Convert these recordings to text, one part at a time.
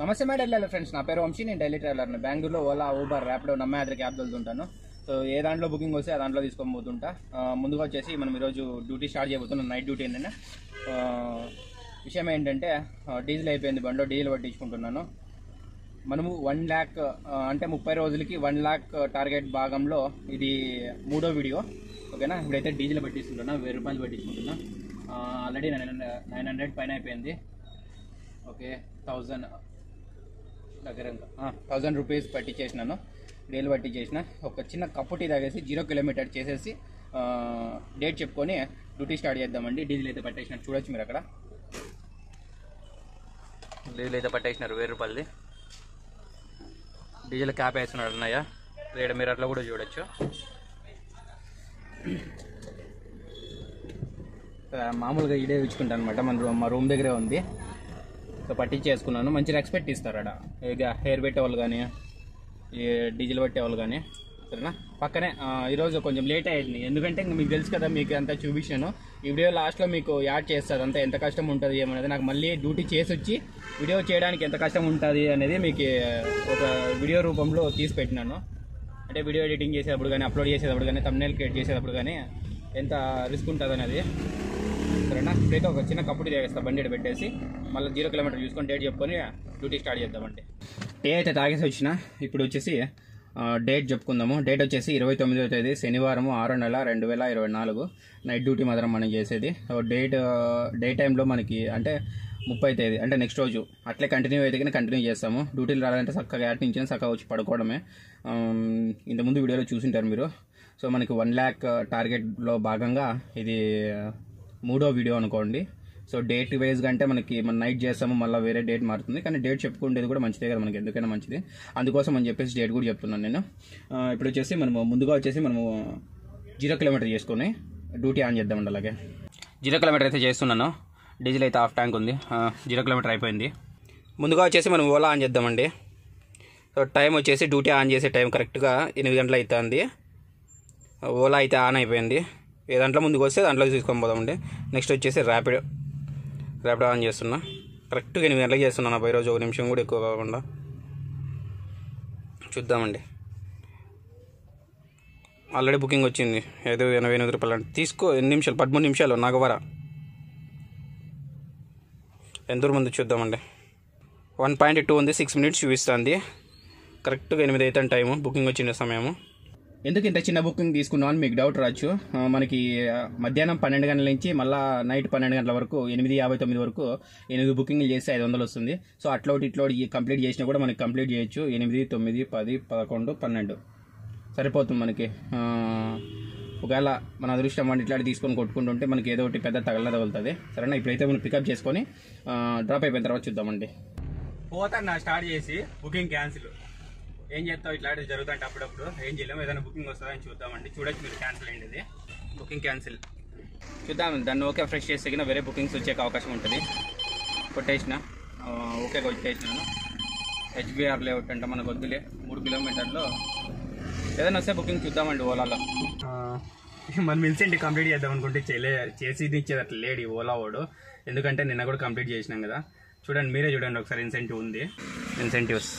నమస్తే మేడం వెళ్ళాలి ఫ్రెండ్స్ నా పేరు వంశీ నేను డైలీ ట్రావెలర్ని బెంగళూరులో ఓలా ఊబర్ ర్యాపిడో నమ్మాద్రి క్యాబ్ వెళ్తుంటాను సో ఏ దాంట్లో బుకింగ్ వస్తే ఆ దాంట్లో తీసుకొని పోతుంటా ఆ, ముందుగా వచ్చేసి మనం ఈరోజు డ్యూటీ స్టార్ట్ చేయబోతున్నాం నైట్ డ్యూటీ ఏంటంటే ఆ, విషయం ఏంటంటే ఆ, డీజిల్ అయిపోయింది బండిలో డీజిల్ పట్టించుకుంటున్నాను మనము వన్ ల్యాక్ అంటే ముప్పై రోజులకి వన్ ల్యాక్ టార్గెట్ భాగంలో ఇది మూడో వీడియో ఓకేనా ఇప్పుడైతే డీజిల్ పట్టించుకుంటున్నా వెయ్యి రూపాయలు పట్టించుకుంటున్నా ఆల్రెడీ నైన్ నైన్ హండ్రెడ్ పైన అయిపోయింది ఓకే థౌజండ్ దగ్గర థౌజండ్ రూపీస్ పట్టించేసినాను డీజిల్ పట్టించేసిన ఒక చిన్న కప్పు టీ తాగేసి జీరో కిలోమీటర్ చేసేసి డేట్ చెప్పుకొని డ్యూటీ స్టార్ట్ చేద్దామండి డీజిల్ అయితే పట్టేసినట్టు చూడొచ్చు మీరు అక్కడ డీజిల్ అయితే పట్టేసినారు వెయ్యి రూపాయలది డీజిల్ క్యాప్ వేస్తున్నాడు అన్నయ్య రేడ మీరు అట్లా కూడా చూడొచ్చు ఆ, మామూలుగా ఇడే ఇచ్చుకుంటాను అనమాట మన రూమ్ మా రూమ్ దగ్గరే ఉంది సో పట్టించేసుకున్నాను మంచి రెస్పెక్ట్ ఇస్తారు అక్కడ ఇక హెయిర్ పెట్టేవాళ్ళు కానీ ఈ డీజిల్ పెట్టేవాళ్ళు కానీ సరేనా పక్కనే ఆ, ఈరోజు కొంచెం లేట్ అయ్యింది ఎందుకంటే ఇంక మీకు తెలుసు కదా మీకు అంతా చూపించాను ఈ వీడియో లాస్ట్లో మీకు యాడ్ చేస్తుంది అంతా ఎంత కష్టం ఉంటుంది ఏమనేది నాకు మళ్ళీ డ్యూటీ చేసి వచ్చి వీడియో చేయడానికి ఎంత కష్టం ఉంటుంది అనేది మీకు ఒక వీడియో రూపంలో తీసి పెట్టినాను అంటే వీడియో ఎడిటింగ్ చేసేటప్పుడు కానీ అప్లోడ్ చేసేటప్పుడు కానీ తమ్నేల్ క్రియేట్ చేసేటప్పుడు కానీ ఎంత రిస్క్ ఉంటుంది అనేది సరేనా ఇప్పుడైతే ఒక చిన్న కప్పుడు చేస్తా బండి ఈడ పెట్టేసి మళ్ళీ జీరో కిలోమీటర్ చూసుకొని డేట్ చెప్పుకొని డ్యూటీ స్టార్ట్ చేద్దామండి డే అయితే తాగేసి వచ్చిన ఇప్పుడు వచ్చేసి ఆ, డేట్ చెప్పుకుందాము డేట్ వచ్చేసి ఇరవై తొమ్మిదవ తేదీ శనివారం ఆరో నెల రెండు వేల ఇరవై నాలుగు నైట్ డ్యూటీ మాత్రం మనం చేసేది సో డేట్ ఆ, డే టైంలో మనకి అంటే ముప్పై తేదీ అంటే నెక్స్ట్ రోజు అట్లే కంటిన్యూ అయితే కానీ కంటిన్యూ చేస్తాము డ్యూటీలు రావాలంటే చక్కగా యాడ్ నుంచి చక్కగా వచ్చి పడుకోవడమే ఆమ్, ఇంతకుముందు వీడియోలో చూసింటారు మీరు సో మనకి వన్ ల్యాక్ టార్గెట్లో భాగంగా ఇది మూడో వీడియో అనుకోండి సో డేట్ వైజ్గా అంటే మనకి మన నైట్ చేస్తాము మళ్ళీ వేరే డేట్ మారుతుంది కానీ డేట్ చెప్పుకునేది కూడా మంచిదే కదా మనకి ఎందుకైనా మంచిది అందుకోసం అని చెప్పేసి డేట్ కూడా చెప్తున్నాను నేను ఆ, ఇప్పుడు వచ్చేసి మనము ముందుగా వచ్చేసి మనము జీరో కిలోమీటర్ చేసుకొని డ్యూటీ ఆన్ చేద్దామండి అలాగే జీరో కిలోమీటర్ అయితే చేస్తున్నాను డీజిల్ అయితే హాఫ్ ట్యాంక్ ఉంది ఆ, జీరో కిలోమీటర్ అయిపోయింది ముందుగా వచ్చేసి మనం ఓలా ఆన్ చేద్దామండి సో టైం వచ్చేసి డ్యూటీ ఆన్ చేసే టైం కరెక్ట్గా ఎనిమిది గంటలు అవుతుంది ఓలా అయితే ఆన్ అయిపోయింది ఏ దాంట్లో ముందుకు వస్తే దాంట్లో తీసుకొని పోదామండి నెక్స్ట్ వచ్చేసి ర్యాపిడ్ ర్యాపిడ్ ఆన్ చేస్తున్నా కరెక్ట్గా ఎనిమిది గంటలకు చేస్తున్నాను అబ్బాయి రోజు ఒక నిమిషం కూడా ఎక్కువ కాకుండా చూద్దామండి ఆల్రెడీ బుకింగ్ వచ్చింది ఐదు ఎనభై ఎనిమిది రూపాయలు అంటే తీసుకో ఎన్ని నిమిషాలు పదమూడు నిమిషాలు నాగవర ఎంత దూరం ఉంది చూద్దామండి వన్ పాయింట్ టూ ఉంది సిక్స్ మినిట్స్ చూపిస్తుంది కరెక్ట్గా ఎనిమిది అయితే టైము బుకింగ్ వచ్చిన సమయము ఎందుకు ఇంత చిన్న బుకింగ్ తీసుకున్నాం అని మీకు డౌట్ రావచ్చు ఆ, మనకి ఆ, మధ్యాహ్నం పన్నెండు గంటల నుంచి మళ్ళీ నైట్ పన్నెండు గంటల వరకు ఎనిమిది యాభై తొమ్మిది వరకు ఎనిమిది బుకింగ్లు చేస్తే ఐదు వందలు వస్తుంది సో అట్లా ఒకటి ఇట్లా ఒకటి కంప్లీట్ చేసినా కూడా మనకి కంప్లీట్ చేయొచ్చు ఎనిమిది తొమ్మిది పది పదకొండు పన్నెండు సరిపోతుంది మనకి ఆ, ఒకవేళ మన అదృష్టం వంటి ఇట్లాంటి తీసుకొని కొట్టుకుంటుంటే మనకి ఏదో ఒకటి పెద్ద తగల తగులుతుంది సరేనా ఇప్పుడైతే మనం పికప్ చేసుకొని డ్రాప్ అయిపోయిన తర్వాత చూద్దామండి పోతాను స్టార్ట్ చేసి బుకింగ్ క్యాన్సిల్ ఏం చేస్తావు ఇట్లాంటివి జరుగుతుంటే అప్పుడప్పుడు ఏం చేయలేము ఏదైనా బుకింగ్ వస్తుందని చూద్దామండి చూడొచ్చు మీరు క్యాన్సిల్ అయింది బుకింగ్ క్యాన్సిల్ చూద్దాం దాన్ని ఓకే ఫ్రెష్ చేస్తే కింద వేరే బుకింగ్స్ వచ్చే అవకాశం ఉంటుంది కొట్టేసిన ఆ, ఓకే కొట్టేసినాను హెచ్బిఆర్ లేఅవుట్ అంటే మనకు వద్దులే మూడు కిలోమీటర్లో ఏదైనా వస్తే బుకింగ్ చూద్దామండి ఓలాలో మనం ఇన్సెంటివ్ కంప్లీట్ చేద్దాం అనుకుంటే చేయలే చేసి ఇచ్చేది అట్లా లేడు ఈ ఓలా వాడు ఎందుకంటే నిన్న కూడా కంప్లీట్ చేసినాం కదా చూడండి మీరే చూడండి ఒకసారి ఇన్సెంటివ్ ఉంది ఇన్సెంటివ్స్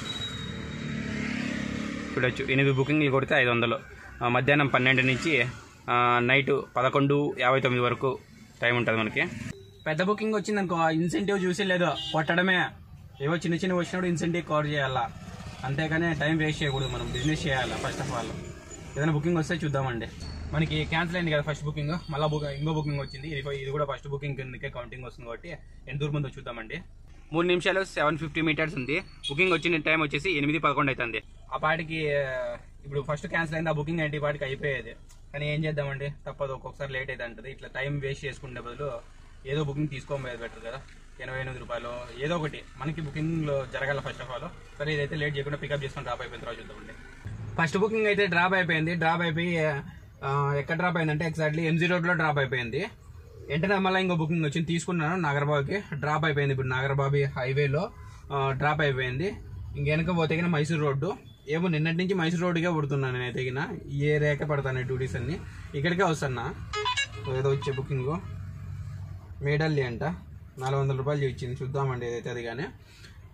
చూడొచ్చు ఎనిమిది బుకింగ్లు కొడితే ఐదు వందలు ఆ, మధ్యాహ్నం పన్నెండు నుంచి ఆ, నైట్ పదకొండు యాభై తొమ్మిది వరకు టైం ఉంటుంది మనకి పెద్ద బుకింగ్ వచ్చింది అనుకో ఇన్సెంటివ్ చూసి లేదు కొట్టడమే ఏవో చిన్న చిన్న వచ్చినప్పుడు ఇన్సెంటివ్ కవర్ చేయాలా అంతేగాని టైం వేస్ట్ చేయకూడదు మనం బిజినెస్ చేయాలి ఫస్ట్ ఆఫ్ ఆల్ ఏదైనా బుకింగ్ వస్తే చూద్దామండి మనకి క్యాన్సిల్ అయింది కదా ఫస్ట్ బుకింగ్ మళ్ళీ బుక్ ఇంకో బుకింగ్ వచ్చింది ఇది ఇది కూడా ఫస్ట్ బుకింగ్ కిందకే కౌంటింగ్ వస్తుంది కాబట్టి ఎంత దూరం ఉందో చూద్దామండి మూడు నిమిషాలు సెవెన్ ఫిఫ్టీ మీటర్స్ ఉంది బుకింగ్ వచ్చిన టైం వచ్చేసి ఎనిమిది పదకొండు అవుతుంది ఆ పాటికి ఆ, ఇప్పుడు ఫస్ట్ క్యాన్సిల్ అయింది ఆ బుకింగ్ ఏంటి ఈ పాటికి అయిపోయేది కానీ ఏం చేద్దామండి తప్పదు ఒక్కొక్కసారి లేట్ అయితే అంటది ఇట్లా టైం వేస్ట్ చేసుకునే బదులు ఏదో బుకింగ్ తీసుకోబోయేది బెటర్ కదా ఎనభై ఎనిమిది రూపాయలు ఏదో ఒకటి మనకి బుకింగ్ జరగాల ఫస్ట్ ఆఫ్ ఆల్ సరే ఇదైతే లేట్ చేయకుండా పికప్ చేసుకొని డ్రాప్ అయిపోయిన తర్వాత చూద్దామండి ఫస్ట్ బుకింగ్ అయితే డ్రాప్ అయిపోయింది డ్రాప్ అయిపోయి ఆ, ఎక్కడ డ్రాప్ అయిందంటే ఎగ్జాక్ట్లీ ఎంజీ రోడ్లో డ్రాప్ అయిపోయింది వెంటనే మళ్ళీ ఇంకో బుకింగ్ వచ్చింది తీసుకున్నాను నాగరబాబుకి డ్రాప్ అయిపోయింది ఇప్పుడు నాగరబాబు హైవేలో డ్రాప్ అయిపోయింది ఇంకెనక పోతే గిన మైసూర్ రోడ్డు ఏమో నిన్నటి నుంచి మైసూర్ రోడ్డుకే పుడుతున్నాను నేను అయితే గిన ఏ రేఖ పడతాను డ్యూటీస్ అన్ని ఇక్కడికే వస్తున్నా ఏదో వచ్చే బుకింగ్ మేడల్లి అంట నాలుగు వందల రూపాయలు ఇచ్చింది చూద్దామండి ఏదైతే అది కానీ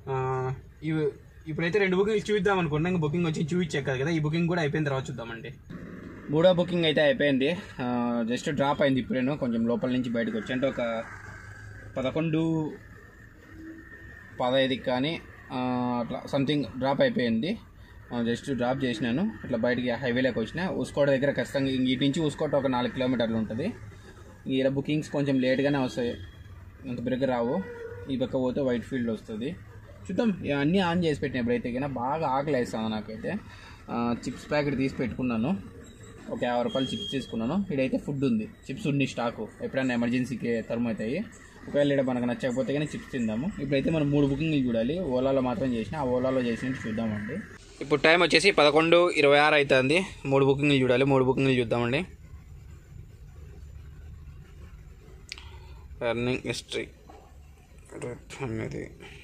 ఆ, ఇవి ఇప్పుడైతే రెండు బుకింగ్ చూద్దాం అనుకున్నా ఇంకా బుకింగ్ వచ్చి చూపించాక కదా ఈ బుకింగ్ కూడా అయిపోయిన తర్వాత చూద్దామండి మూడో బుకింగ్ అయితే అయిపోయింది ఆ, జస్ట్ డ్రాప్ అయింది ఇప్పుడేను కొంచెం లోపల నుంచి బయటకు వచ్చి అంటే ఒక పదకొండు పదహైదుకి కానీ ఆ, అట్లా సంథింగ్ డ్రాప్ అయిపోయింది ఆ, జస్ట్ డ్రాప్ చేసినాను ఇట్లా బయటికి హైవేలోకి వచ్చిన ఉసుకోట దగ్గర ఖచ్చితంగా ఇంక ఇటు నుంచి ఉసుకోట ఒక నాలుగు కిలోమీటర్లు ఉంటుంది ఇలా బుకింగ్స్ కొంచెం లేట్గానే వస్తాయి అంత బిరగ రావు ఈ పక్క పోతే వైట్ ఫీల్డ్ వస్తుంది చూద్దాం ఇక అన్నీ ఆన్ చేసి పెట్టిన ఎప్పుడైతే కన్నా బాగా ఆకలి వేస్తాను నాకైతే చిప్స్ ప్యాకెట్ తీసి పెట్టుకున్నాను ఒక యాభై రూపాయలు చిప్స్ తీసుకున్నాను ఇడైతే ఫుడ్ ఉంది చిప్స్ ఉంది స్టాకు ఎప్పుడైనా ఎమర్జెన్సీకి తరుము అవుతాయి ఒకవేళ ఇక్కడ మనకు నచ్చకపోతే కానీ చిప్స్ తిందాము ఇప్పుడైతే మనం మూడు బుకింగ్లు చూడాలి ఓలాలో మాత్రం చేసిన ఆ ఓలాలో చేసినట్టు చూద్దామండి ఇప్పుడు టైం వచ్చేసి పదకొండు ఇరవై ఆరు అవుతుంది మూడు బుకింగ్లు చూడాలి మూడు బుకింగ్లు చూద్దామండి ఎర్నింగ్ హిస్టరీ అనేది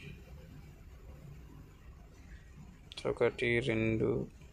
ఒకటి రెండు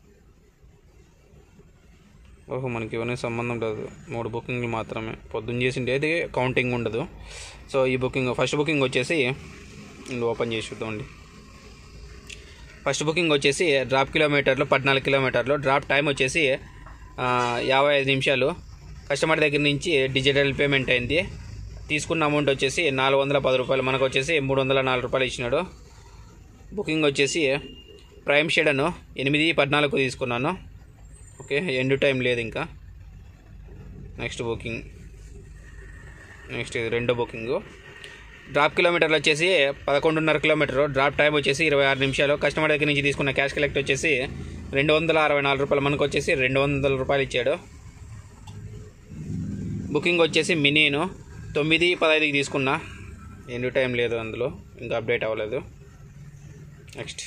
ఓహో మనకి ఇవన్నీ సంబంధం లేదు మూడు బుకింగ్లు మాత్రమే పొద్దున్న చేసిండే అయితే కౌంటింగ్ ఉండదు సో ఈ బుకింగ్ ఫస్ట్ బుకింగ్ వచ్చేసి ఇది ఓపెన్ చేసి చూద్దామండి ఫస్ట్ బుకింగ్ వచ్చేసి డ్రాప్ కిలోమీటర్లు పద్నాలుగు కిలోమీటర్లు డ్రాప్ టైం వచ్చేసి ఆ, యాభై ఐదు నిమిషాలు కస్టమర్ దగ్గర నుంచి డిజిటల్ పేమెంట్ అయింది తీసుకున్న అమౌంట్ వచ్చేసి నాలుగు వందల పది రూపాయలు మనకు వచ్చేసి మూడు వందల నాలుగు రూపాయలు ఇచ్చినాడు బుకింగ్ వచ్చేసి ప్రైమ్ షెడను ఎనిమిది పద్నాలుగు తీసుకున్నాను ఓకే ఎండ్ టైం లేదు ఇంకా నెక్స్ట్ బుకింగ్ నెక్స్ట్ ఇది రెండో బుకింగ్ డ్రాప్ కిలోమీటర్లు వచ్చేసి పదకొండున్నర కిలోమీటర్ డ్రాప్ టైం వచ్చేసి ఇరవై ఆరు నిమిషాలు కస్టమర్ దగ్గర నుంచి తీసుకున్న క్యాష్ కలెక్ట్ వచ్చేసి రెండు వందల అరవై నాలుగు రూపాయలు మనకు వచ్చేసి రెండు వందల రూపాయలు ఇచ్చాడు బుకింగ్ వచ్చేసి మినీను తొమ్మిది పదహైదుకి తీసుకున్నా ఎండు టైం లేదు అందులో ఇంకా అప్డేట్ అవ్వలేదు నెక్స్ట్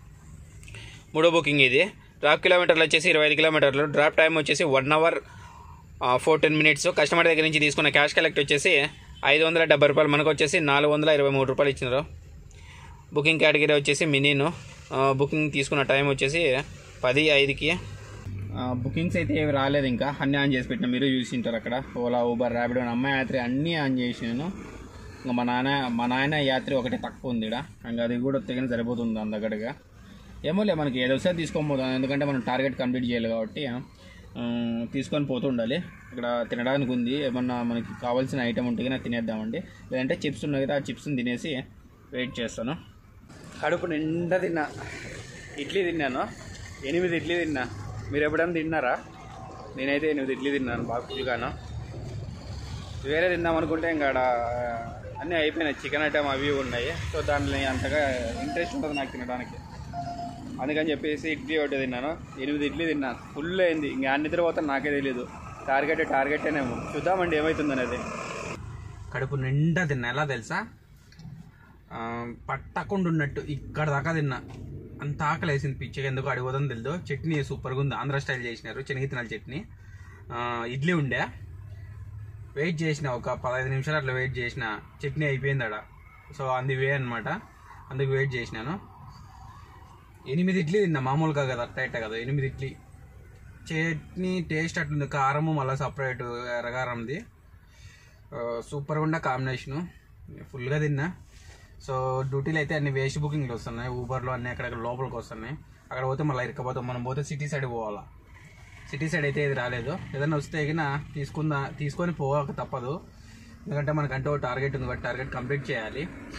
మూడో బుకింగ్ ఇది డ్రాప్ కిలోమీటర్లు వచ్చేసి ఇరవై ఐదు కిలోమీటర్లు డ్రాప్ టైం వచ్చేసి one hour fourteen minutes customer దగ్గర నుంచి తీసుకున్న క్యాష్ కలెక్ట్ వచ్చేసి ఐదు వందల డెబ్బై రూపాయలు మనకు వచ్చేసి నాలుగు వందల ఇరవై మూడు రూపాయలు ఇచ్చినారు బుకింగ్ కేటగిరీ వచ్చేసి మినీను ఆ, బుకింగ్ తీసుకున్న టైం వచ్చేసి పది ఐదుకి బుకింగ్స్ అయితే ఏవి రాలేదు ఇంకా అన్నీ ఆన్ చేసి పెట్టిన మీరు చూసింటారు అక్కడ ఓలా ఊబర్ ర్యాపిడో అమ్మాయి యాత్రి అన్నీ ఆన్ చేసినాను ఇంకా మా నాన్న మా నాయన యాత్రి ఒకటి తక్కువ ఉంది ఇక్కడ ఇంకా అది కూడా తెగిన సరిపోతుంది అంత దగ్గరగా ఏమోలే మనకి ఏదో ఒకసారి తీసుకొని పోతాం ఎందుకంటే మనం టార్గెట్ కంప్లీట్ చేయాలి కాబట్టి ఆ, తీసుకొని పోతూ ఉండాలి ఇక్కడ తినడానికి ఉంది ఏమన్నా మనకి కావాల్సిన ఐటమ్ ఉంటే కనుక తినేద్దామండి లేదంటే చిప్స్ ఉన్నాయి కదా ఆ చిప్స్ని తినేసి వెయిట్ చేస్తాను కడుపు నిండా తిన్నా ఇడ్లీ తిన్నాను ఎనిమిది ఇడ్లీ తిన్నా మీరు ఎప్పుడైనా తిన్నారా నేనైతే ఎనిమిది ఇడ్లీ తిన్నాను బాగా ఫుల్గాను వేరే తిందాం అనుకుంటే ఇంకా ఆడ అన్నీ అయిపోయినాయి చికెన్ ఐటమ్ అవి ఇవి ఉన్నాయి సో దాంట్లో అంతగా ఇంట్రెస్ట్ ఉండదు నాకు తినడానికి అందుకని చెప్పేసి ఇడ్లీ ఒకటి తిన్నాను ఎనిమిది ఇడ్లీ తిన్నాను ఫుల్ అయింది ఇంకా అన్ని నిద్రపోతా నాకే తెలియదు టార్గెట్ టార్గెటేనేమో చూద్దామండి ఏమవుతుంది అనేది కడుపు నిండా తిన్నా ఎలా తెలుసా ఆ, పట్టకుండా ఉన్నట్టు ఇక్కడ దాకా తిన్నా అంత ఆకలి వేసింది పిచ్చిగా ఎందుకు అడిగోదని తెలియదు చట్నీ సూపర్గా ఉంది ఆంధ్ర స్టైల్ చేసినారు శనగిత్తనాల చట్నీ ఆ, ఇడ్లీ ఉండే వెయిట్ చేసిన ఒక పదహైదు నిమిషాలు అట్లా వెయిట్ చేసిన చట్నీ అయిపోయింది ఆడ సో అంది వే అనమాట అందుకు వెయిట్ చేసినాను ఎనిమిది ఇడ్లీ తిన్నా మామూలుగా కదా అట్ట ఇట్ట కదా ఎనిమిది ఇడ్లీ చట్నీ టేస్ట్ అట్లుంది కారము మళ్ళీ సపరేట్ ఎర్రగారంది సూపర్గా ఉండే కాంబినేషను ఫుల్గా తిన్నా సో డ్యూటీలు అయితే అన్ని వేస్ట్ బుకింగ్లు వస్తున్నాయి ఊబర్లో అన్ని అక్కడక్కడ లోపలికి వస్తున్నాయి అక్కడ పోతే మళ్ళీ ఇరకపోతాం మనం పోతే సిటీ సైడ్ పోవాలా సిటీ సైడ్ అయితే ఇది రాలేదు ఏదైనా వస్తే ఎగిన తీసుకుందా తీసుకొని పోవాక తప్పదు ఎందుకంటే మనకంటే ఒక టార్గెట్ ఉంది కాబట్టి టార్గెట్ కంప్లీట్ చేయాలి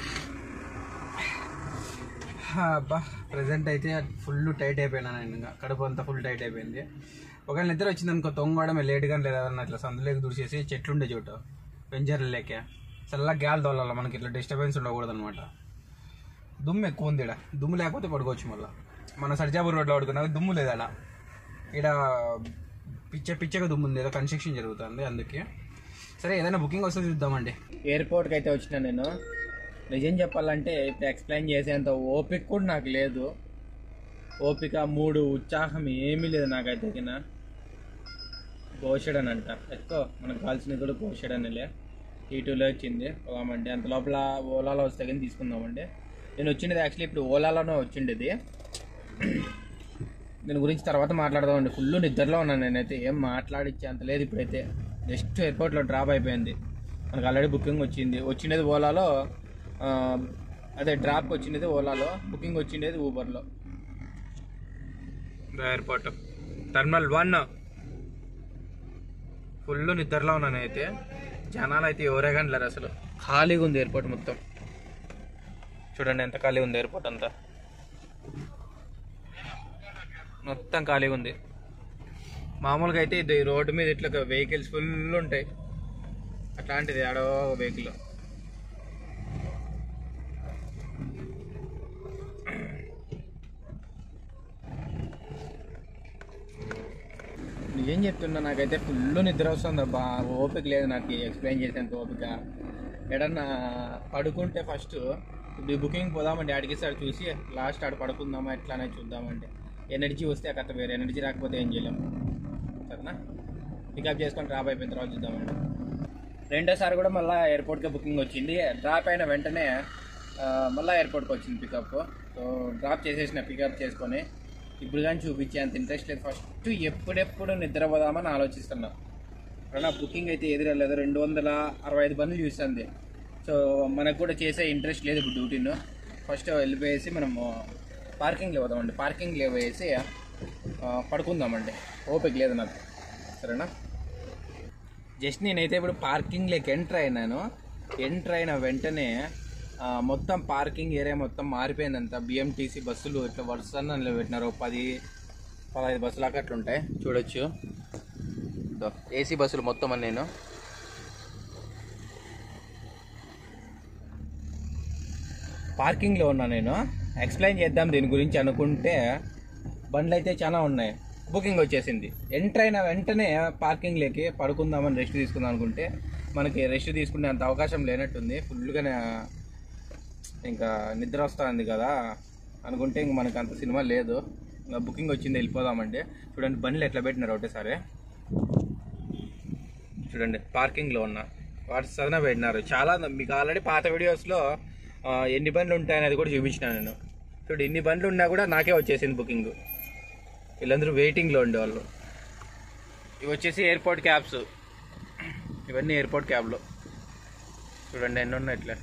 అబ్బా ప్రజెంట్ అయితే ఫుల్ టైట్ అయిపోయినా నేను ఇంకా కడుపు అంతా ఫుల్ టైట్ అయిపోయింది ఒకవేళ నిద్ర వచ్చింది అనుకో తొంగడం లేట్గా లేదా ఇట్లా సందులోకి దూసేసి చెట్లుండే చోటు పెంజర్లు లేక చల్లగా గాలి తోలాలి మనకి ఇట్లా డిస్టర్బెన్స్ ఉండకూడదు అనమాట దుమ్ము ఎక్కువ ఉంది ఇక్కడ దుమ్ము లేకపోతే పడుకోవచ్చు మళ్ళీ మన సర్జాపూర్ రోడ్లో పడుకున్నా దుమ్ము లేదు అలా ఇక్కడ పిచ్చ పిచ్చగా దుమ్ము ఉంది ఏదో కన్స్ట్రక్షన్ జరుగుతుంది అందుకే సరే ఏదైనా బుకింగ్ వస్తే చూద్దామండి ఎయిర్పోర్ట్కి అయితే వచ్చిన నేను నిజం చెప్పాలంటే ఇప్పుడు ఎక్స్ప్లెయిన్ చేసేంత ఓపిక కూడా నాకు లేదు ఓపిక మూడు ఉత్సాహం ఏమీ లేదు నాకైతే కింద కోషడనంట ఎక్కువ మనకు కావాల్సినది కూడా కోషడనిలే ఈ టూలో వచ్చింది పోదామండి అంత లోపల ఓలాలో వస్తే కానీ తీసుకుందామండి నేను వచ్చిండేది యాక్చువల్లీ ఇప్పుడు ఓలాలోనే వచ్చిండేది దీని గురించి తర్వాత మాట్లాడదామండి ఫుల్ నిద్రలో ఉన్నాను నేనైతే ఏం మాట్లాడిచ్చే అంత లేదు ఇప్పుడైతే జస్ట్ ఎయిర్పోర్ట్లో డ్రాప్ అయిపోయింది మనకు ఆల్రెడీ బుకింగ్ వచ్చింది వచ్చినది ఓలాలో ఆ, అదే డ్రాప్ వచ్చిండేది ఓలాలో బుకింగ్ వచ్చిండేది ఊబర్లో ఎయిర్పోర్ట్ టర్మినల్ వన్ ఫుల్ నిద్రలో ఉన్నాను అయితే జనాలు అయితే ఎవరే కానీ లేరు అసలు ఖాళీగా ఉంది ఎయిర్పోర్ట్ మొత్తం చూడండి ఎంత ఖాళీగా ఉంది ఎయిర్పోర్ట్ అంతా మొత్తం ఖాళీగా ఉంది మామూలుగా అయితే ఇది రోడ్డు మీద ఇట్లా వెహికల్స్ ఫుల్ ఉంటాయి అట్లాంటిది ఆడో వెహికల్ ఏం చెప్తున్నా నాకైతే ఫుల్ నిద్ర వస్తుంది అబ్బా ఓపిక లేదు నాకు ఎక్స్ప్లెయిన్ చేసేంత ఓపిక ఎడన్నా పడుకుంటే ఫస్ట్ ఇప్పుడు బుకింగ్ పోదామండి ఆడికి సార్ చూసి లాస్ట్ ఆడ పడుకుందామా ఎట్లానే చూద్దామంటే ఎనర్జీ వస్తే ఆ కథ వేరే ఎనర్జీ రాకపోతే ఏం చేయలేము సరేనా పికప్ చేసుకొని డ్రాప్ అయిపోయిన తర్వాత చూద్దామండి రెండోసారి కూడా మళ్ళీ ఎయిర్పోర్ట్కి బుకింగ్ వచ్చింది డ్రాప్ అయిన వెంటనే ఆ, మళ్ళీ ఎయిర్పోర్ట్కి వచ్చింది పికప్ సో డ్రాప్ చేసేసిన పికప్ చేసుకొని ఇప్పుడు కానీ చూపించే అంత ఇంట్రెస్ట్ లేదు ఫస్ట్ ఎప్పుడెప్పుడు నిద్రపోదామని ఆలోచిస్తున్నా అలా బుకింగ్ అయితే ఎదురలేదు రెండు వందల అరవై ఐదు బండ్లు చూస్తుంది సో మనకు కూడా చేసే ఇంట్రెస్ట్ లేదు ఇప్పుడు డ్యూటీను ఫస్ట్ వెళ్ళిపోయేసి మనము పార్కింగ్లో పోదామండి పార్కింగ్లో వేసి పడుకుందామండి ఓపిక లేదు నాకు సరేనా జస్ట్ నేనైతే ఇప్పుడు పార్కింగ్లోకి ఎంటర్ అయినాను ఎంటర్ అయిన వెంటనే ఆ, మొత్తం పార్కింగ్ ఏరియా మొత్తం మారిపోయిందంట బిఎంటీసీ బస్సులు ఇట్లా వరుసన పెట్టినారు ఒక పది పదహైదు బస్సులు దాకా అట్లా ఉంటాయి చూడొచ్చు ఏసీ బస్సులు మొత్తం అని నేను పార్కింగ్లో ఉన్నా నేను ఎక్స్ప్లెయిన్ చేద్దాం దీని గురించి అనుకుంటే బండ్లు అయితే చాలా ఉన్నాయి బుకింగ్ వచ్చేసింది ఎంటర్ అయిన వెంటనే పార్కింగ్లోకి పడుకుందామని రెస్ట్ తీసుకుందాం అనుకుంటే మనకి రెస్ట్ తీసుకునే అంత అవకాశం లేనట్టుంది ఫుల్గానే ఇంకా నిద్ర వస్తుంది కదా అనుకుంటే ఇంక మనకు అంత సినిమా లేదు ఇంకా బుకింగ్ వచ్చింది వెళ్ళిపోదామండి చూడండి బండ్లు ఎట్లా పెట్టినారు ఒకటేసారి చూడండి పార్కింగ్లో ఉన్నా వాటి సదన పెట్టినారు చాలా మీకు ఆల్రెడీ పాత వీడియోస్లో ఆ, ఎన్ని బండ్లు ఉంటాయనేది కూడా చూపించిన నేను చూడు ఇన్ని బండ్లు ఉన్నా కూడా నాకే వచ్చేసింది బుకింగ్ వీళ్ళందరూ వెయిటింగ్లో ఉండేవాళ్ళు ఇవి వచ్చేసి ఎయిర్పోర్ట్ క్యాబ్స్ ఇవన్నీ ఎయిర్పోర్ట్ క్యాబ్లో చూడండి ఎన్ని ఉన్నాయి ఇట్లా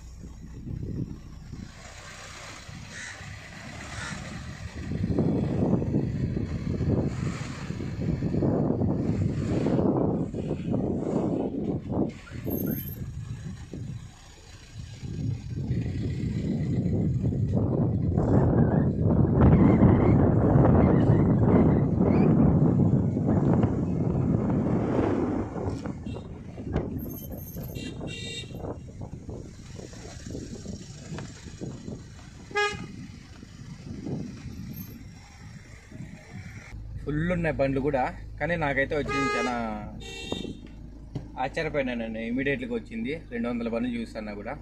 ఫుల్ ఉన్నాయి బండ్లు కూడా కానీ నాకైతే వచ్చింది చాలా ఆశ్చర్యపోయినా నేను ఇమీడియట్గా వచ్చింది రెండు వందల బండ్లు చూస్తున్నా కూడా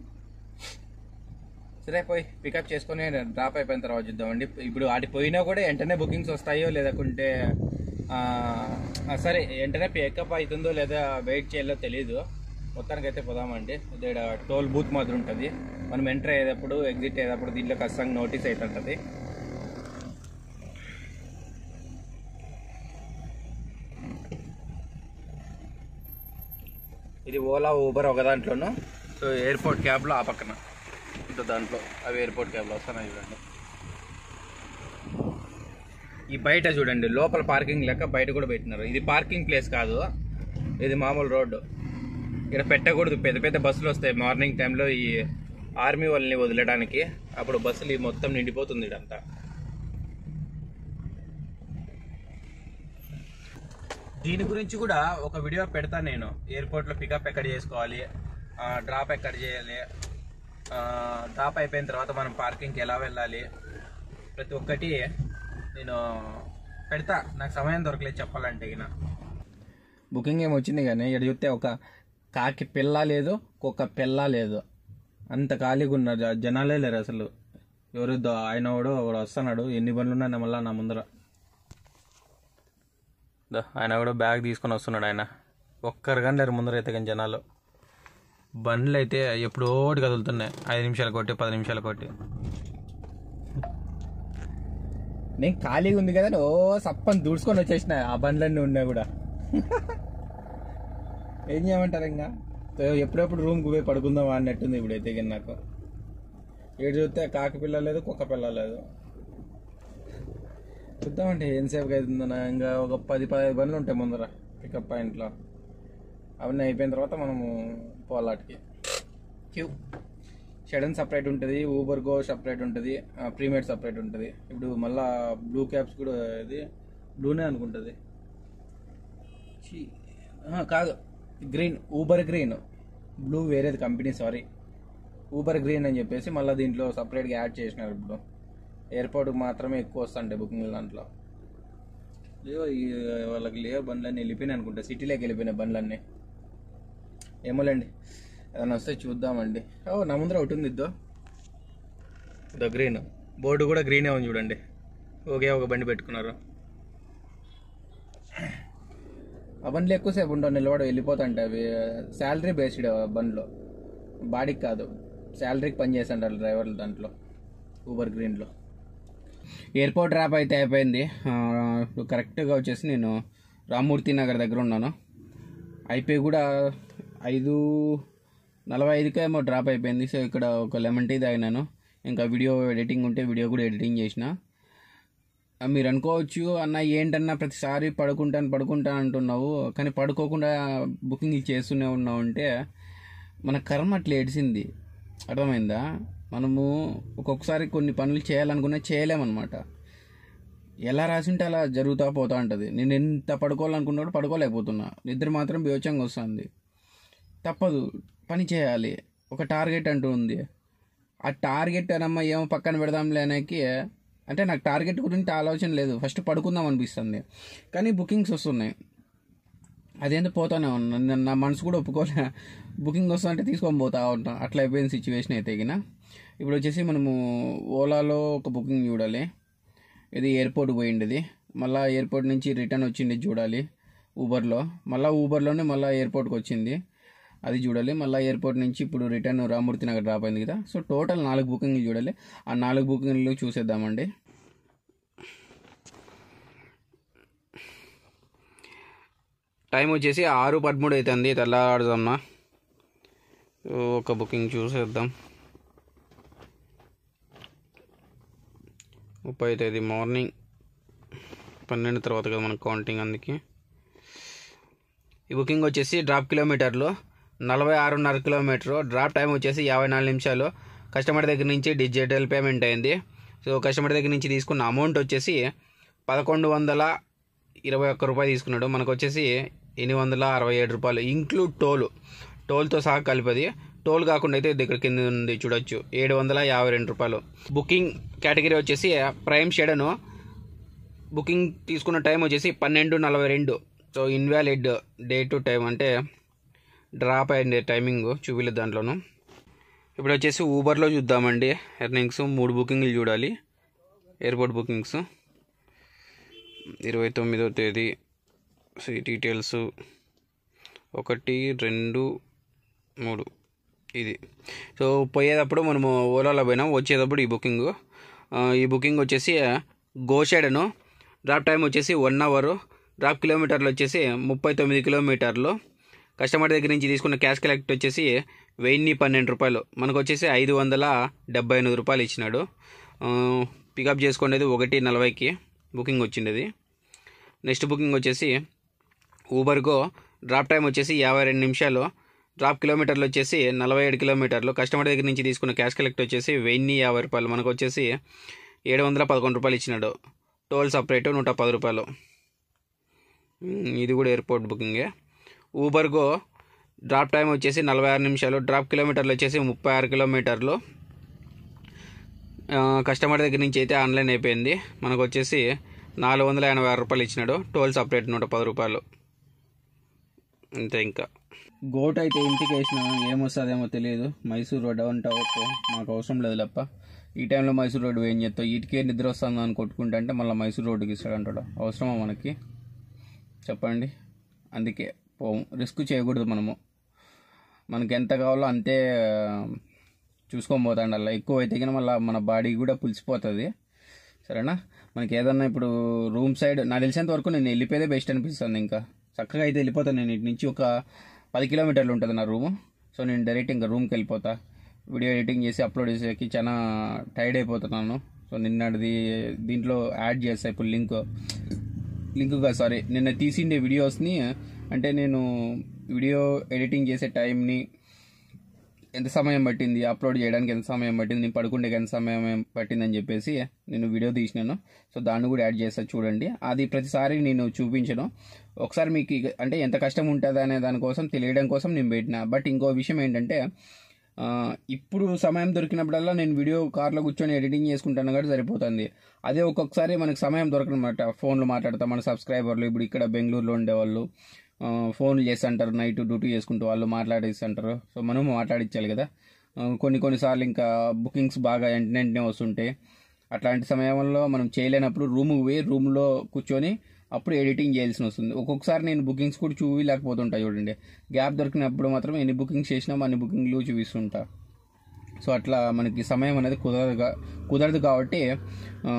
సరే పోయి పికప్ చేసుకొని డ్రాప్ అయిపోయిన తర్వాత చూద్దామండి ఇప్పుడు వాటి పోయినా కూడా వెంటనే బుకింగ్స్ వస్తాయో లేదకుంటే ఆ, ఆ, సరే వెంటనే పికప్ అవుతుందో లేదా వెయిట్ చేయాలో తెలియదు మొత్తానికి అయితే పోదామండి ఇక్కడ టోల్ బూత్ మాదిరి ఉంటుంది మనం ఎంటర్ అయ్యేటప్పుడు ఎగ్జిట్ అయ్యేటప్పుడు దీంట్లో ఖచ్చితంగా నోటీస్ అవుతుంటుంది ఇది ఓలా ఊబర్ ఒక దాంట్లోను సో ఎయిర్పోర్ట్ క్యాబ్లో ఆ పక్కన ఇంకో దాంట్లో అవి ఎయిర్పోర్ట్ క్యాబ్లో వస్తున్నాయి చూడండి ఈ బయట చూడండి లోపల పార్కింగ్ లెక్క బయట కూడా పెట్టినారు ఇది పార్కింగ్ ప్లేస్ కాదు ఇది మామూలు రోడ్డు ఇక్కడ పెట్టకూడదు పెద్ద పెద్ద బస్సులు వస్తాయి మార్నింగ్ టైంలో ఈ ఆర్మీ వాళ్ళని వదిలేయడానికి అప్పుడు బస్సులు ఈ మొత్తం నిండిపోతుంది ఇదంతా దీని గురించి కూడా ఒక వీడియో పెడతా నేను ఎయిర్పోర్ట్లో పికప్ ఎక్కడ చేసుకోవాలి డ్రాప్ ఎక్కడ చేయాలి డ్రాప్ అయిపోయిన తర్వాత మనం పార్కింగ్కి ఎలా వెళ్ళాలి ప్రతి ఒక్కటి నేను పెడతా నాకు సమయం దొరకలేదు చెప్పాలంటే ఇక బుకింగ్ ఏమి వచ్చింది కానీ ఇక్కడ చూస్తే ఒక కాకి పిల్ల లేదు కుక్క పిల్ల లేదు అంత ఖాళీగా ఉన్నారు జ- జనాలే లేరు అసలు ఎవరు ద- ఆయన కూడా ఒకడు వస్తున్నాడు ఎన్ని బండ్లు ఉన్నాయి మళ్ళీ నా ముందర దా, ఆయన కూడా బ్యాగ్ తీసుకొని వస్తున్నాడు ఆయన ఒక్కరు కానీ లేరు ముందర అయితే కానీ జనాలు బండ్లు అయితే ఎప్పుడో ఒకటి కదులుతున్నాయి ఐదు నిమిషాలు కొట్టి పది నిమిషాలు కొట్టి నేను ఖాళీగా ఉంది కదా ఓ సప్పని దూడ్చుకొని వచ్చేసిన ఆ బండ్లన్నీ ఉన్నాయి కూడా ఏం చేయమంటారు ఇంకా సో ఎప్పుడెప్పుడు రూమ్కి పోయి పడుకుందాం అన్నట్టుంది ఇప్పుడైతే కానీ నాకు ఏడు చూస్తే కాకి పిల్ల లేదు కుక్క పిల్ల లేదు చూద్దామంటే ఎంతసేపు అవుతుందన్న ఇంకా ఒక పది పదిహేను బండ్లు ఉంటాయి ముందర పికప్ పాయింట్లో అవన్నీ అయిపోయిన తర్వాత మనము పోలాటికి క్యూ షడన్ సపరేట్ ఉంటుంది ఊబర్ గో సపరేట్ ఉంటుంది ప్రీమియర్ సపరేట్ ఉంటుంది ఇప్పుడు మళ్ళా బ్లూ క్యాప్స్ కూడా ఇది బ్లూనే అనుకుంటుంది ఛీ, ఆ, కాదు గ్రీన్ ఊబర్ గ్రీన్ బ్లూ వేరేది కంపెనీ సారీ ఊబర్ గ్రీన్ అని చెప్పేసి మళ్ళీ దీంట్లో సపరేట్గా యాడ్ చేసినారు ఇప్పుడు ఎయిర్పోర్ట్కి మాత్రమే ఎక్కువ వస్తుంటాయి బుకింగ్ దాంట్లో లేవో ఈ వాళ్ళకి లేవు బండ్లన్నీ వెళ్ళిపోయినాయి అనుకుంటా సిటీలోకి వెళ్ళిపోయినాయి బండ్లన్నీ ఏమోలేండి ఏదైనా వస్తే చూద్దామండి ఓ నా ముందర ఒకటి ఉంది ఇద్దో ఇదో గ్రీన్ బోర్డు కూడా గ్రీనే ఉంది చూడండి ఒకే ఒక బండి పెట్టుకున్నారు ఆ బండ్లు ఎక్కువసేపు ఉండవు నిలబడి వెళ్ళిపోతుంటాయి అవి శాలరీ బేస్డ్ బండ్లు బాడీకి కాదు శాలరీకి పని చేస్తుంటారు డ్రైవర్లు దాంట్లో ఊబర్ గ్రీన్లో ఎయిర్పోర్ట్ ర్యాప్ అయితే అయిపోయింది ఆ, ఇప్పుడు కరెక్ట్గా వచ్చేసి నేను రామ్మూర్తి నగర్ దగ్గర ఉన్నాను అయిపోయి కూడా ఐదు నలభై ఐదుకే ఏమో డ్రాప్ అయిపోయింది సో ఇక్కడ ఒక లెమన్ టీ తాగినాను ఇంకా వీడియో ఎడిటింగ్ ఉంటే వీడియో కూడా ఎడిటింగ్ చేసిన ఆ, మీరు అనుకోవచ్చు అన్న ఏంటన్నా ప్రతిసారి పడుకుంటాను పడుకుంటాను అంటున్నావు కానీ పడుకోకుండా బుకింగ్ చేస్తూనే ఉన్నావు అంటే మన కర్మ అట్లా ఏడిసింది అర్థమైందా మనము ఒక్కొక్కసారి కొన్ని పనులు చేయాలనుకున్నా చేయలేమన్నమాట ఎలా రాసింటే అలా జరుగుతూ పోతూ ఉంటుంది నేను ఎంత పడుకోవాలనుకున్నాడు పడుకోలేకపోతున్నా నిద్ర మాత్రం బీవచంగా వస్తుంది తప్పదు పని చేయాలి ఒక టార్గెట్ అంటూ ఉంది ఆ టార్గెట్ అనమ్మ ఏమో పక్కన పెడదాంలే అనేకి అంటే నాకు టార్గెట్ గురించి ఆలోచన లేదు ఫస్ట్ పడుకుందాం అనిపిస్తుంది కానీ బుకింగ్స్ వస్తున్నాయి అదేందో పోతానే ఉన్నా నేను నా మనసు కూడా ఒప్పుకోలే బుకింగ్ వస్తుందంటే తీసుకొని పోతా ఉంటా అట్లా అయిపోయిన సిచ్యువేషన్ అయితే గిన ఇప్పుడు వచ్చేసి మనము ఓలాలో ఒక బుకింగ్ చూడాలి ఇది ఎయిర్పోర్ట్ పోయిండేది మళ్ళీ ఎయిర్పోర్ట్ నుంచి రిటర్న్ వచ్చింది చూడాలి ఊబర్లో మళ్ళీ ఊబర్లోనే మళ్ళీ ఎయిర్పోర్ట్కి వచ్చింది అది చూడాలి మళ్ళీ ఎయిర్పోర్ట్ నుంచి ఇప్పుడు రిటర్న్ రామూర్తి నగర్ డ్రాప్ అయింది కదా సో టోటల్ నాలుగు బుకింగ్లు చూడాలి ఆ నాలుగు బుకింగ్లు చూసేద్దామండి టైం వచ్చేసి ఆరు పదమూడు అవుతుంది తెల్లారుదామా ఒక బుకింగ్ చూసేద్దాం ముప్పై తేదీ మార్నింగ్ పన్నెండు తర్వాత కదా మనకు కౌంటింగ్ అందుకే ఈ బుకింగ్ వచ్చేసి డ్రాప్ కిలోమీటర్లు నలభై ఆరున్నర కిలోమీటర్ డ్రాప్ టైం వచ్చేసి యాభై నాలుగు నిమిషాలు కస్టమర్ దగ్గర నుంచి డిజిటల్ పేమెంట్ అయింది సో కస్టమర్ దగ్గర నుంచి తీసుకున్న అమౌంట్ వచ్చేసి పదకొండు వందల ఇరవై ఒక్క రూపాయలు తీసుకున్నాడు మనకు వచ్చేసి ఎనిమిది వందల అరవై ఏడు రూపాయలు ఇంక్లూడ్ టోల్ టోల్తో సహా కలిపది టోల్ కాకుండా అయితే దగ్గర కింద ఉంది చూడొచ్చు ఏడు వందల యాభై రెండు రూపాయలు బుకింగ్ కేటగిరీ వచ్చేసి ప్రైమ్ షెడను బుకింగ్ తీసుకున్న టైం వచ్చేసి పన్నెండు నలభై రెండు so invalid day to time అంటే డ్రాప్ అయింది టైమింగ్ చూపిలేదు దాంట్లోను ఇప్పుడు వచ్చేసి ఊబర్లో చూద్దామండి ఎర్నింగ్స్ మూడు బుకింగ్లు చూడాలి ఎయిర్పోర్ట్ బుకింగ్స్ ఇరవై తొమ్మిదో తేదీ సీ డీటెయిల్స్ ఒకటి రెండు మూడు ఇది సో పోయేటప్పుడు మనము ఓలాలో పోయినాం వచ్చేటప్పుడు ఈ బుకింగ్ ఆ, ఈ బుకింగ్ వచ్చేసి గోషెడను డ్రాప్ టైం వచ్చేసి వన్ అవర్ డ్రాప్ కిలోమీటర్లు వచ్చేసి ముప్పై తొమ్మిది కిలోమీటర్లు కస్టమర్ దగ్గర నుంచి తీసుకున్న క్యాష్ కలెక్ట్ వచ్చేసి వెయ్యి పన్నెండు రూపాయలు మనకు వచ్చేసి ఐదు వందల డెబ్బై ఎనిమిది రూపాయలు ఇచ్చినాడు ఆ, పికప్ చేసుకునేది ఒకటి నలభైకి బుకింగ్ వచ్చిండేది నెక్స్ట్ బుకింగ్ వచ్చేసి ఊబర్గో డ్రాప్ టైం వచ్చేసి యాభై రెండు నిమిషాలు డ్రాప్ కిలోమీటర్లు వచ్చేసి నలభై ఏడు కిలోమీటర్లు కస్టమర్ దగ్గర నుంచి తీసుకున్న క్యాష్ కలెక్ట్ వచ్చేసి వెయ్యి యాభై రూపాయలు మనకు వచ్చేసి ఏడు వందల పదకొండు రూపాయలు ఇచ్చినాడు టోల్ సపరేట్ నూట పది రూపాయలు ఉమ్, ఇది కూడా ఎయిర్పోర్ట్ బుకింగే ఊబర్గో డ్రాప్ టైం వచ్చేసి నలభై ఆరు నిమిషాలు డ్రాప్ కిలోమీటర్లు వచ్చేసి ముప్పై ఆరు కిలోమీటర్లు ఆ, కస్టమర్ దగ్గర నుంచి అయితే ఆన్లైన్ అయిపోయింది మనకు వచ్చేసి నాలుగు వందల ఎనభై ఆరు రూపాయలు ఇచ్చినాడు టోల్ సపరేట్ నూట పది రూపాయలు అంతే ఇంకా గోట్ అయితే ఇంటికి వేసిన ఏమొస్తుందేమో తెలియదు మైసూర్ రోడ్ అంటావు మాకు అవసరం లేదు లప్ప ఈ టైంలో మైసూర్ రోడ్ ఏం చేస్తావు ఇటుకే నిద్ర వస్తుంది అని కొట్టుకుంటా అంటే మళ్ళీ మైసూర్ రోడ్డుకి ఇస్తాడు అంటాడు అవసరమా మనకి చెప్పండి అందుకే పోము రిస్క్ చేయకూడదు మనము మనకి ఎంత కావాలో అంతే చూసుకొని పోతాండి అలా ఎక్కువ అయితే కానీ మళ్ళీ మన బాడీ కూడా పులిసిపోతుంది సరేనా మనకి ఏదన్నా ఇప్పుడు రూమ్ సైడ్ నాకు తెలిసినంత వరకు నేను వెళ్ళిపోయేదే బెస్ట్ అనిపిస్తుంది ఇంకా చక్కగా అయితే వెళ్ళిపోతాను నేను ఇటు నుంచి ఒక పది కిలోమీటర్లు ఉంటుంది నా రూము సో నేను డైరెక్ట్ ఇంకా రూమ్కి వెళ్ళిపోతా వీడియో ఎడిటింగ్ చేసి అప్లోడ్ చేసేకి చాలా టైర్డ్ అయిపోతున్నాను సో నిన్నటిది దీంట్లో యాడ్ చేస్తా ఇప్పుడు లింక్ లింక్గా సారీ నిన్న తీసిండే వీడియోస్ని అంటే నేను వీడియో ఎడిటింగ్ చేసే టైంని ఎంత సమయం పట్టింది అప్లోడ్ చేయడానికి ఎంత సమయం పట్టింది నేను పడుకుంటే ఎంత సమయం పట్టిందని చెప్పేసి నేను వీడియో తీసినాను సో దాన్ని కూడా యాడ్ చేస్తా చూడండి అది ప్రతిసారి నేను చూపించను ఒకసారి మీకు ఇక- అంటే ఎంత కష్టం ఉంటుంది అనే దానికోసం తెలియడం కోసం నేను పెట్టిన బట్ ఇంకో విషయం ఏంటంటే ఆ, ఇప్పుడు సమయం దొరికినప్పుడల్లా నేను వీడియో కార్లో కూర్చొని ఎడిటింగ్ చేసుకుంటాను కాబట్టి సరిపోతుంది అదే ఒక్కొక్కసారి మనకు సమయం దొరకనమాట ఫోన్లో మాట్లాడతాం మన సబ్స్క్రైబర్లు ఇప్పుడు ఇక్కడ బెంగళూరులో ఉండేవాళ్ళు ఆ, ఫోన్లు చేస్తుంటారు నైట్ డ్యూటీ చేసుకుంటూ వాళ్ళు మాట్లాడిస్తుంటారు సో మనం మాట్లాడించాలి కదా ఆ, కొన్ని కొన్నిసార్లు ఇంకా బుకింగ్స్ బాగా వెంటనే వెంటనే వస్తుంటాయి అట్లాంటి సమయంలో మనం చేయలేనప్పుడు రూమ్కి పోయి రూమ్లో కూర్చొని అప్పుడు ఎడిటింగ్ చేయాల్సి వస్తుంది ఒక్కొక్కసారి నేను బుకింగ్స్ కూడా చూపించలేకపోతుంటా చూడండి గ్యాప్ దొరికినప్పుడు మాత్రం ఎన్ని బుకింగ్స్ చేసినా అన్ని బుకింగ్లు చూపిస్తుంటా సో అట్లా మనకి సమయం అనేది కుదరదు కా- కుదరదు కాబట్టి ఆ,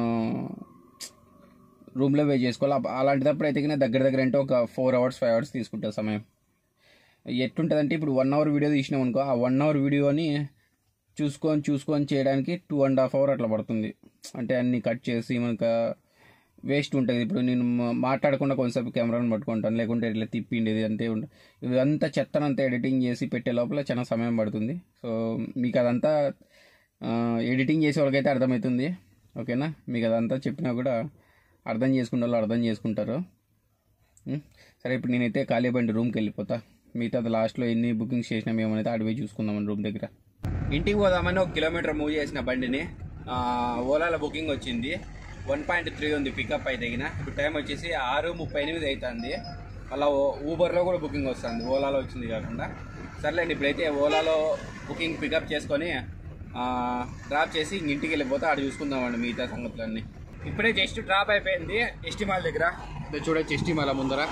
రూమ్లో వే చేసుకోవాలి అప్ప- అలాంటిదప్పుడు అయితే కన్నా దగ్గర దగ్గర అంటే ఒక ఫోర్ అవర్స్ ఫైవ్ అవర్స్ తీసుకుంటుంది సమయం ఎట్టుంటుందంటే ఇప్పుడు వన్ అవర్ వీడియో తీసినాం అనుకో ఆ వన్ అవర్ వీడియోని చూసుకొని చూసుకొని చేయడానికి టూ అండ్ హాఫ్ అవర్ అట్లా పడుతుంది అంటే అన్ని కట్ చేసి మనకు వేస్ట్ ఉంటుంది ఇప్పుడు నేను మా- మాట్లాడకుండా కొంతసేపు కెమెరాని పట్టుకుంటాను లేకుంటే ఇట్లా తిప్పిండేది అంతే ఉంటుంది ఇదంతా చెత్తనంతా ఎడిటింగ్ చేసి పెట్టే లోపల చాలా సమయం పడుతుంది సో మీకు అదంతా ఎడిటింగ్ చేసే వాళ్ళకైతే అర్థమవుతుంది ఓకేనా మీకు అదంతా చెప్పినా కూడా అర్థం చేసుకునే వాళ్ళు అర్థం చేసుకుంటారు ఉం? సరే ఇప్పుడు నేనైతే ఖాళీ బండి రూమ్కి వెళ్ళిపోతా మిగతా లాస్ట్లో ఎన్ని బుకింగ్స్ చేసినా మేమైతే అడిగి చూసుకుందామని రూమ్ దగ్గర ఇంటికి పోదామని ఒక కిలోమీటర్ మూవ్ చేసిన బండిని ఆ, ఓలాలో బుకింగ్ వచ్చింది వన్ పాయింట్ త్రీ ఉంది పికప్ అయితే తగిన ఇప్పుడు టైం వచ్చేసి ఆరు ముప్పై ఎనిమిది అవుతుంది మళ్ళీ ఊబర్లో కూడా బుకింగ్ వస్తుంది ఓలాలో వచ్చింది కాకుండా సర్లేండి ఇప్పుడైతే ఓలాలో బుకింగ్ పికప్ చేసుకొని ఆ, డ్రాప్ చేసి ఇంక ఇంటికి వెళ్ళిపోతే ఆడ చూసుకుందామండి మిగతా సంగతులన్నీ ఇప్పుడే జస్ట్ డ్రాప్ అయిపోయింది ఎస్టీ మాల్ దగ్గర ఇదో చూడొచ్చు ఎస్టీ మాల్ ముందర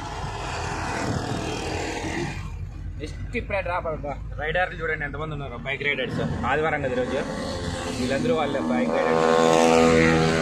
జస్ట్ ఇప్పుడే డ్రాప్ అవుతా రైడర్లు చూడండి ఎంతమంది ఉన్నారు బైక్ రైడర్స్ ఆదివారం కదా ఈరోజు వీళ్ళందరూ వాళ్ళే బైక్ రైడర్స్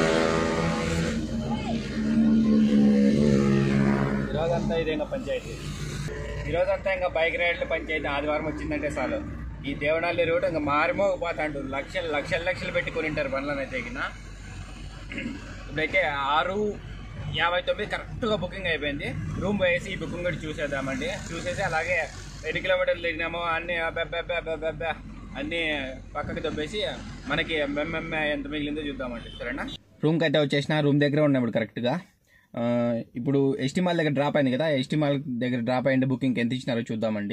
ఈరోజంతా ఇదే ఇంకా పంచాయతీ ఈరోజంతా ఇంకా బైక్ రైడ్ల పంచాయతీ ఆదివారం వచ్చిందంటే చాలు ఈ దేవనాలి రోడ్ ఇంకా మారిమోకపోతా అంటారు లక్షలు లక్షలు లక్షలు పెట్టి కొనింటారు బండ్లను అయితే గిన. ఇప్పుడైతే ఆరు యాభై తొమ్మిది కరెక్ట్గా బుకింగ్ అయిపోయింది రూమ్ వేసి ఈ బుకింగ్ కూడా చూసేద్దామండి చూసేసి అలాగే ఎన్ని కిలోమీటర్లు తిరిగినామో అన్ని అబ్బబ్బబ్బబ్బబ్బ అన్ని పక్కకి దొబ్బేసి మనకి ఎంఎంఎం ఎంత మిగిలిందో చూద్దామండి సరేనా రూమ్కి అయితే వచ్చేసిన రూమ్ దగ్గర ఉన్నాం ఇప్పుడు కరెక్ట్గా ఆ, ఇప్పుడు ఎస్టీ మాల్ దగ్గర డ్రాప్ అయింది కదా ఎస్టీ మాల్ దగ్గర డ్రాప్ అయింది బుకింగ్ ఎంత ఇచ్చినారో చూద్దామండి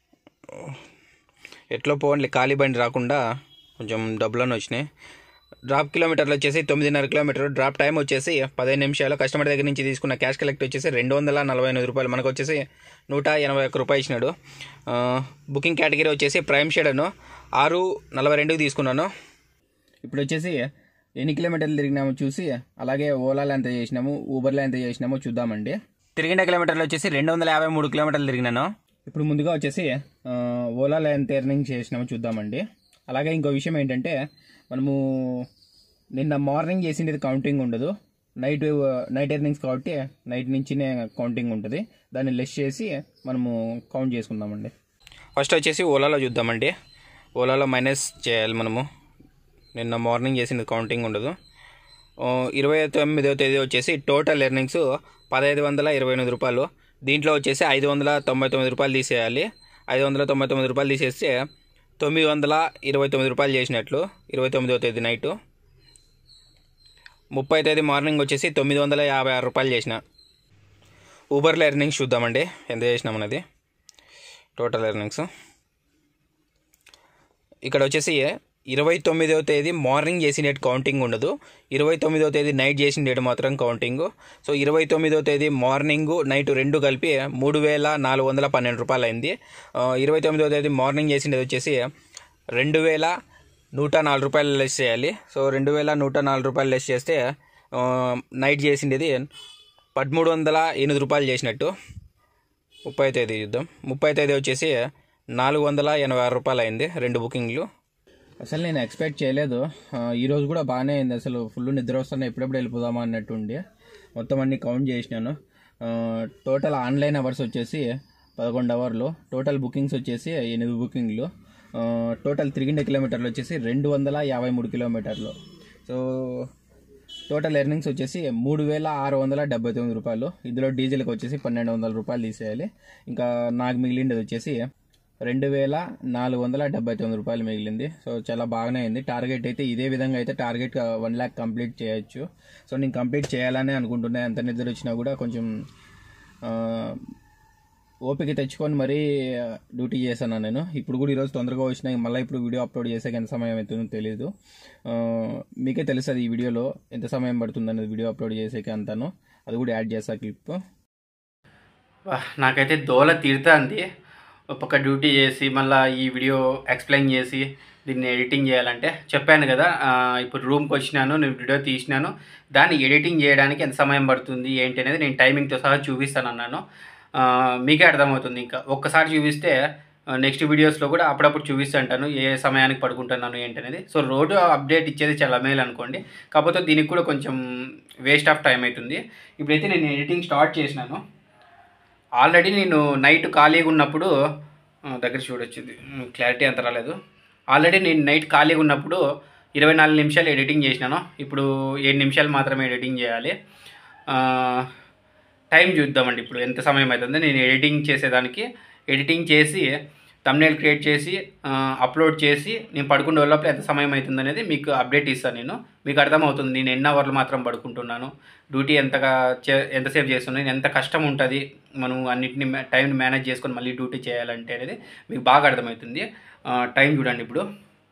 ఎట్లో పోండి ఖాళీ బండి రాకుండా కొంచెం డబ్బులను వచ్చినాయి డ్రాప్ కిలోమీటర్లు వచ్చేసి తొమ్మిదిన్నర కిలోమీటర్ డ్రాప్ టైం వచ్చేసి పదిహేను నిమిషాలు కస్టమర్ దగ్గర నుంచి తీసుకున్న క్యాష్ కలెక్ట్ వచ్చేసి రెండు వందల నలభై ఎనిమిది రూపాయలు మనకు వచ్చేసి నూట ఎనభై ఒక్క రూపాయి ఇచ్చినాడు ఆ, బుకింగ్ కేటగిరీ వచ్చేసి ప్రైమ్ షేడ్ అను ఆరు నలభై రెండుకి తీసుకున్నాను ఇప్పుడు వచ్చేసి ఎన్ని కిలోమీటర్లు తిరిగినామో చూసి అలాగే ఓలాలో ఎంత చేసినాము ఊబర్లో ఎంత చేసినామో చూద్దామండి తిరిగిన కిలోమీటర్లు వచ్చేసి రెండు వందల యాభై మూడు కిలోమీటర్లు తిరిగినాను ఇప్పుడు ముందుగా వచ్చేసి ఆ, ఓలాలో ఎంత ఎర్నింగ్ చేసినామో చూద్దామండి అలాగే ఇంకో విషయం ఏంటంటే మనము నిన్న మార్నింగ్ చేసిండేది కౌంటింగ్ ఉండదు నైట్ నైట్ ఎర్నింగ్స్ కాబట్టి నైట్ నుంచినే కౌంటింగ్ ఉంటుంది దాన్ని లెస్ చేసి మనము కౌంట్ చేసుకుందామండి ఫస్ట్ వచ్చేసి ఓలాలో చూద్దామండి ఓలాలో మైనస్ చేయాలి మనము నిన్న మార్నింగ్ చేసిన కౌంటింగ్ ఉండదు ఓ, ఇరవై తొమ్మిదవ తేదీ వచ్చేసి టోటల్ ఎర్నింగ్స్ పదహైదు వందల ఇరవై ఎనిమిది రూపాయలు దీంట్లో వచ్చేసి ఐదు వందల తొంభై తొమ్మిది రూపాయలు తీసేయాలి ఐదు వందల తొంభై తొమ్మిది రూపాయలు తీసేస్తే తొమ్మిది వందల ఇరవై తొమ్మిది రూపాయలు చేసినట్లు ఇరవై తొమ్మిదవ తేదీ నైటు ముప్పై తేదీ మార్నింగ్ వచ్చేసి తొమ్మిది వందల యాభై ఆరు రూపాయలు చేసిన ఊబర్లో ఎర్నింగ్స్ చూద్దామండి ఎంత చేసినాం అన్నది టోటల్ ఎర్నింగ్స్ ఇక్కడ వచ్చేసి ఇరవై తొమ్మిదవ తేదీ మార్నింగ్ చేసిన డేట్ కౌంటింగ్ ఉండదు ఇరవై తొమ్మిదవ తేదీ నైట్ చేసిన డేట్ మాత్రం కౌంటింగ్ సో ఇరవై తొమ్మిదవ తేదీ మార్నింగ్ నైట్ రెండు కలిపి మూడు వేల నాలుగు వందల పన్నెండు రూపాయలు అయింది ఆ, ఇరవై తొమ్మిదవ తేదీ మార్నింగ్ చేసినది వచ్చేసి రెండు వేల నూట నాలుగు రూపాయలు లెస్ చేయాలి సో రెండు వేల నూట నాలుగు రూపాయలు లెస్ చేస్తే ఆ, నైట్ చేసిండేది పదమూడు వందల ఎనిమిది రూపాయలు చేసినట్టు ముప్పై తేదీ చూద్దాం ముప్పై తేదీ వచ్చేసి నాలుగు వందల ఎనభై ఆరు రూపాయలు అయింది రెండు బుకింగ్లు అసలు నేను ఎక్స్పెక్ట్ చేయలేదు ఆ, ఈ రోజు కూడా బాగానే అయింది అసలు ఫుల్ నిద్ర వస్తున్నా ఎప్పుడెప్పుడు వెళ్ళిపోదామా అన్నట్టు ఉండి మొత్తం అన్ని కౌంట్ చేసినాను ఆ, టోటల్ ఆన్లైన్ అవర్స్ వచ్చేసి పదకొండు అవర్లు టోటల్ బుకింగ్స్ వచ్చేసి ఎనిమిది బుకింగ్లు ఆ, టోటల్ తిరిగిండే కిలోమీటర్లు వచ్చేసి రెండు వందల యాభై మూడు కిలోమీటర్లు సో టోటల్ ఎర్నింగ్స్ వచ్చేసి మూడు వేల ఆరు వందల డెబ్బై తొమ్మిది రూపాయలు ఇందులో డీజిల్కి వచ్చేసి పన్నెండు వందల రూపాయలు తీసేయాలి ఇంకా నాకు మిగిలిండేది వచ్చేసి రెండు వేల నాలుగు వందల డెబ్బై తొమ్మిది రూపాయలు మిగిలింది సో చాలా బాగానే అయింది టార్గెట్ అయితే ఇదే విధంగా అయితే టార్గెట్ వన్ ల్యాక్ కంప్లీట్ చేయొచ్చు సో నేను కంప్లీట్ చేయాలని అనుకుంటున్నా ఎంత నిద్ర వచ్చినా కూడా కొంచెం ఆ, ఓపిక తెచ్చుకొని మరీ డ్యూటీ చేశాను నేను ఇప్పుడు కూడా ఈరోజు తొందరగా వచ్చినా మళ్ళీ ఇప్పుడు వీడియో అప్లోడ్ చేసాక ఎంత సమయం అవుతుందో తెలియదు ఆ, మీకే తెలుస్తుంది ఈ వీడియోలో ఎంత సమయం పడుతుంది అనేది వీడియో అప్లోడ్ చేసాక అంతాను అది కూడా యాడ్ చేస్తా క్లిప్ నాకైతే దోల తీరుతుంది ఒక పక్క డ్యూటీ చేసి మళ్ళీ ఈ వీడియో ఎక్స్ప్లెయిన్ చేసి దీన్ని ఎడిటింగ్ చేయాలంటే చెప్పాను కదా ఆ, ఇప్పుడు రూమ్కి వచ్చినాను నేను వీడియో తీసినాను దాన్ని ఎడిటింగ్ చేయడానికి ఎంత సమయం పడుతుంది ఏంటి అనేది నేను టైమింగ్తో సహా చూపిస్తాను అన్నాను ఆ, మీకే అర్థమవుతుంది ఇంకా ఒక్కసారి చూపిస్తే నెక్స్ట్ వీడియోస్లో కూడా అప్పుడప్పుడు చూపిస్తుంటాను ఏ సమయానికి పడుకుంటున్నాను ఏంటి అనేది సో రోజు అప్డేట్ ఇచ్చేది చాలా మేలు అనుకోండి కాకపోతే దీనికి కూడా కొంచెం వేస్ట్ ఆఫ్ టైం అవుతుంది ఇప్పుడైతే నేను ఎడిటింగ్ స్టార్ట్ చేసినాను ఆల్రెడీ నేను నైట్ ఖాళీగా ఉన్నప్పుడు ఆ, దగ్గర చూడొచ్చు ఇది క్లారిటీ అంత రాలేదు ఆల్రెడీ నేను నైట్ ఖాళీగా ఉన్నప్పుడు ఇరవై నాలుగు నిమిషాలు ఎడిటింగ్ చేసినాను ఇప్పుడు ఏడు నిమిషాలు మాత్రమే ఎడిటింగ్ చేయాలి ఆ, టైం చూద్దామండి ఇప్పుడు ఎంత సమయం అవుతుంది నేను ఎడిటింగ్ చేసేదానికి ఎడిటింగ్ చేసి తమ్నేల్ క్రియేట్ చేసి ఆ, అప్లోడ్ చేసి నేను పడుకునే లోపల ఎంత సమయం అవుతుంది అనేది మీకు అప్డేట్ ఇస్తాను నేను మీకు అర్థమవుతుంది నేను ఎన్ని అవర్లు మాత్రం పడుకుంటున్నాను డ్యూటీ ఎంతగా చే ఎంతసేపు చేస్తున్నాను నేను ఎంత కష్టం ఉంటుంది మనం అన్నింటిని టైంని మేనేజ్ చేసుకొని మళ్ళీ డ్యూటీ చేయాలంటే అనేది మీకు బాగా అర్థమవుతుంది ఆ, టైం చూడండి ఇప్పుడు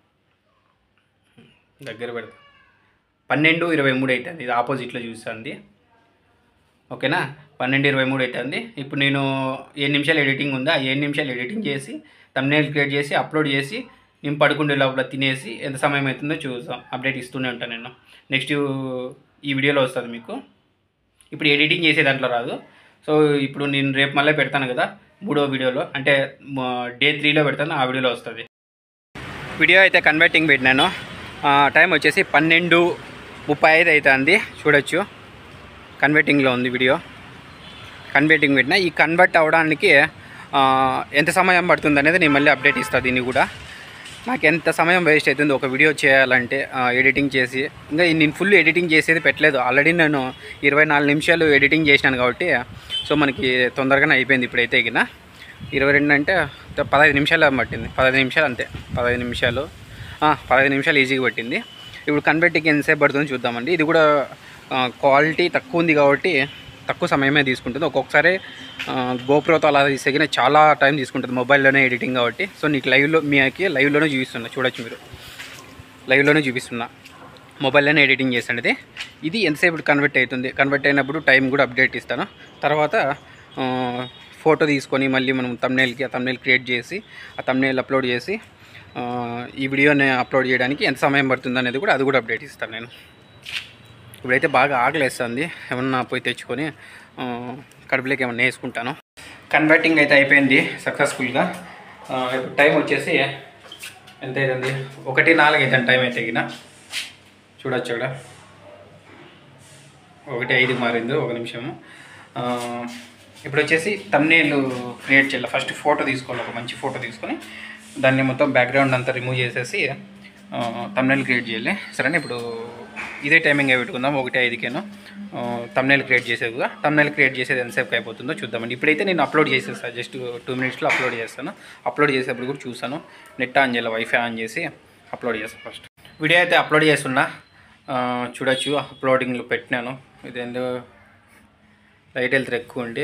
దగ్గర పెడతా పన్నెండు ఇరవై మూడు అవుతుంది ఇది ఆపోజిట్లో చూస్తుంది ఓకేనా పన్నెండు ఇరవై మూడు అవుతుంది ఇప్పుడు నేను ఏ నిమిషాలు ఎడిటింగ్ ఉందా ఏ నిమిషాలు ఎడిటింగ్ చేసి తమ్నేల్ క్రియేట్ చేసి అప్లోడ్ చేసి నేను పడుకుండే లోపల తినేసి ఎంత సమయం అవుతుందో చూద్దాం అప్డేట్ ఇస్తూనే ఉంటాను నేను నెక్స్ట్ ఈ వీడియోలో వస్తుంది మీకు ఇప్పుడు ఎడిటింగ్ చేసే దాంట్లో రాదు సో ఇప్పుడు నేను రేపు మళ్ళీ పెడతాను కదా మూడో వీడియోలో అంటే డే త్రీలో పెడతాను ఆ వీడియోలో వస్తుంది వీడియో అయితే కన్వర్టింగ్ పెట్టినాను ఆ, టైం వచ్చేసి పన్నెండు ముప్పై ఐదు అవుతుంది చూడొచ్చు కన్వర్టింగ్లో ఉంది వీడియో కన్వర్టింగ్ పెట్టిన ఈ కన్వర్ట్ అవ్వడానికి ఆ, ఎంత సమయం పడుతుంది అనేది నేను మళ్ళీ అప్డేట్ ఇస్తాను దీన్ని కూడా నాకు ఎంత సమయం వేస్ట్ అవుతుంది ఒక వీడియో చేయాలంటే ఆ, ఎడిటింగ్ చేసి ఇంకా నేను ఫుల్ ఎడిటింగ్ చేసేది పెట్టలేదు ఆల్రెడీ నేను ఇరవై నాలుగు నిమిషాలు ఎడిటింగ్ చేసినాను కాబట్టి సో మనకి తొందరగానే అయిపోయింది ఇప్పుడైతే ఎగిన ఇరవై రెండు అంటే పదహైదు నిమిషాలు పట్టింది పదహైదు నిమిషాలు అంతే పదహైదు నిమిషాలు ఆ, పదహైదు నిమిషాలు ఈజీగా పట్టింది ఇప్పుడు కన్వర్టింగ్ ఎంతసేపు పడుతుందో చూద్దామండి ఇది కూడా క్వాలిటీ తక్కువ ఉంది కాబట్టి తక్కువ సమయమే తీసుకుంటుంది ఒక్కొక్కసారి గోప్రోతో అలా తీసేగిన చాలా టైం తీసుకుంటుంది మొబైల్లోనే ఎడిటింగ్ కాబట్టి సో నీకు లైవ్లో మీకి లైవ్లోనే చూపిస్తున్నా చూడొచ్చు మీరు లైవ్లోనే చూపిస్తున్నా మొబైల్లోనే ఎడిటింగ్ చేసాను ఇది ఎంతసేపు కన్వర్ట్ అవుతుంది కన్వర్ట్ అయినప్పుడు టైం కూడా అప్డేట్ ఇస్తాను తర్వాత ఆ, ఫోటో తీసుకొని మళ్ళీ మనం తమ్నేల్కి ఆ తమ్నేల్ క్రియేట్ చేసి ఆ తమ్నేల్ అప్లోడ్ చేసి ఆ, ఈ వీడియోని అప్లోడ్ చేయడానికి ఎంత సమయం పడుతుంది అనేది కూడా అది కూడా అప్డేట్ ఇస్తాను నేను ఇప్పుడైతే బాగా ఆకలేస్తుంది ఏమన్నా పోయి తెచ్చుకొని ఆ, కడుపులోకి ఏమన్నా వేసుకుంటాను కన్వర్టింగ్ అయితే అయిపోయింది సక్సెస్ఫుల్గా ఇప్పుడు టైం వచ్చేసి ఎంత అవుతుంది ఒకటి నాలుగు అవుతుంది టైం అయితే గిన చూడొచ్చు ఇక్కడ ఒకటి ఐదు మారింది ఒక నిమిషము ఆ, ఇప్పుడు వచ్చేసి తమ్నేలు క్రియేట్ చేయాలి ఫస్ట్ ఫోటో తీసుకోవాలి ఒక మంచి ఫోటో తీసుకొని దాన్ని మొత్తం బ్యాక్గ్రౌండ్ అంతా రిమూవ్ చేసేసి తమ్నేల్ క్రియేట్ చేయాలి సరేనా ఇప్పుడు ఇదే టైమింగ్ పెట్టుకుందాం ఒకటి ఐదుకేను తమ్నేల్ క్రియేట్ చేసేదిగా తమ్నేల్ క్రియేట్ చేసేది ఎంతసేపు అయిపోతుందో చూద్దామండి ఇప్పుడైతే నేను అప్లోడ్ చేసేస్తాను జస్ట్ టూ మినిట్స్లో అప్లోడ్ చేస్తాను అప్లోడ్ చేసేటప్పుడు కూడా చూస్తాను నెట్ ఆన్ చేయాలి వైఫై ఆన్ చేసి అప్లోడ్ చేస్తాను ఫస్ట్ వీడియో అయితే అప్లోడ్ చేస్తున్నా ఆ, చూడొచ్చు అప్లోడింగ్లో పెట్టినాను ఇదేందో లైట్ వెళ్తారు ఎక్కువ ఉండి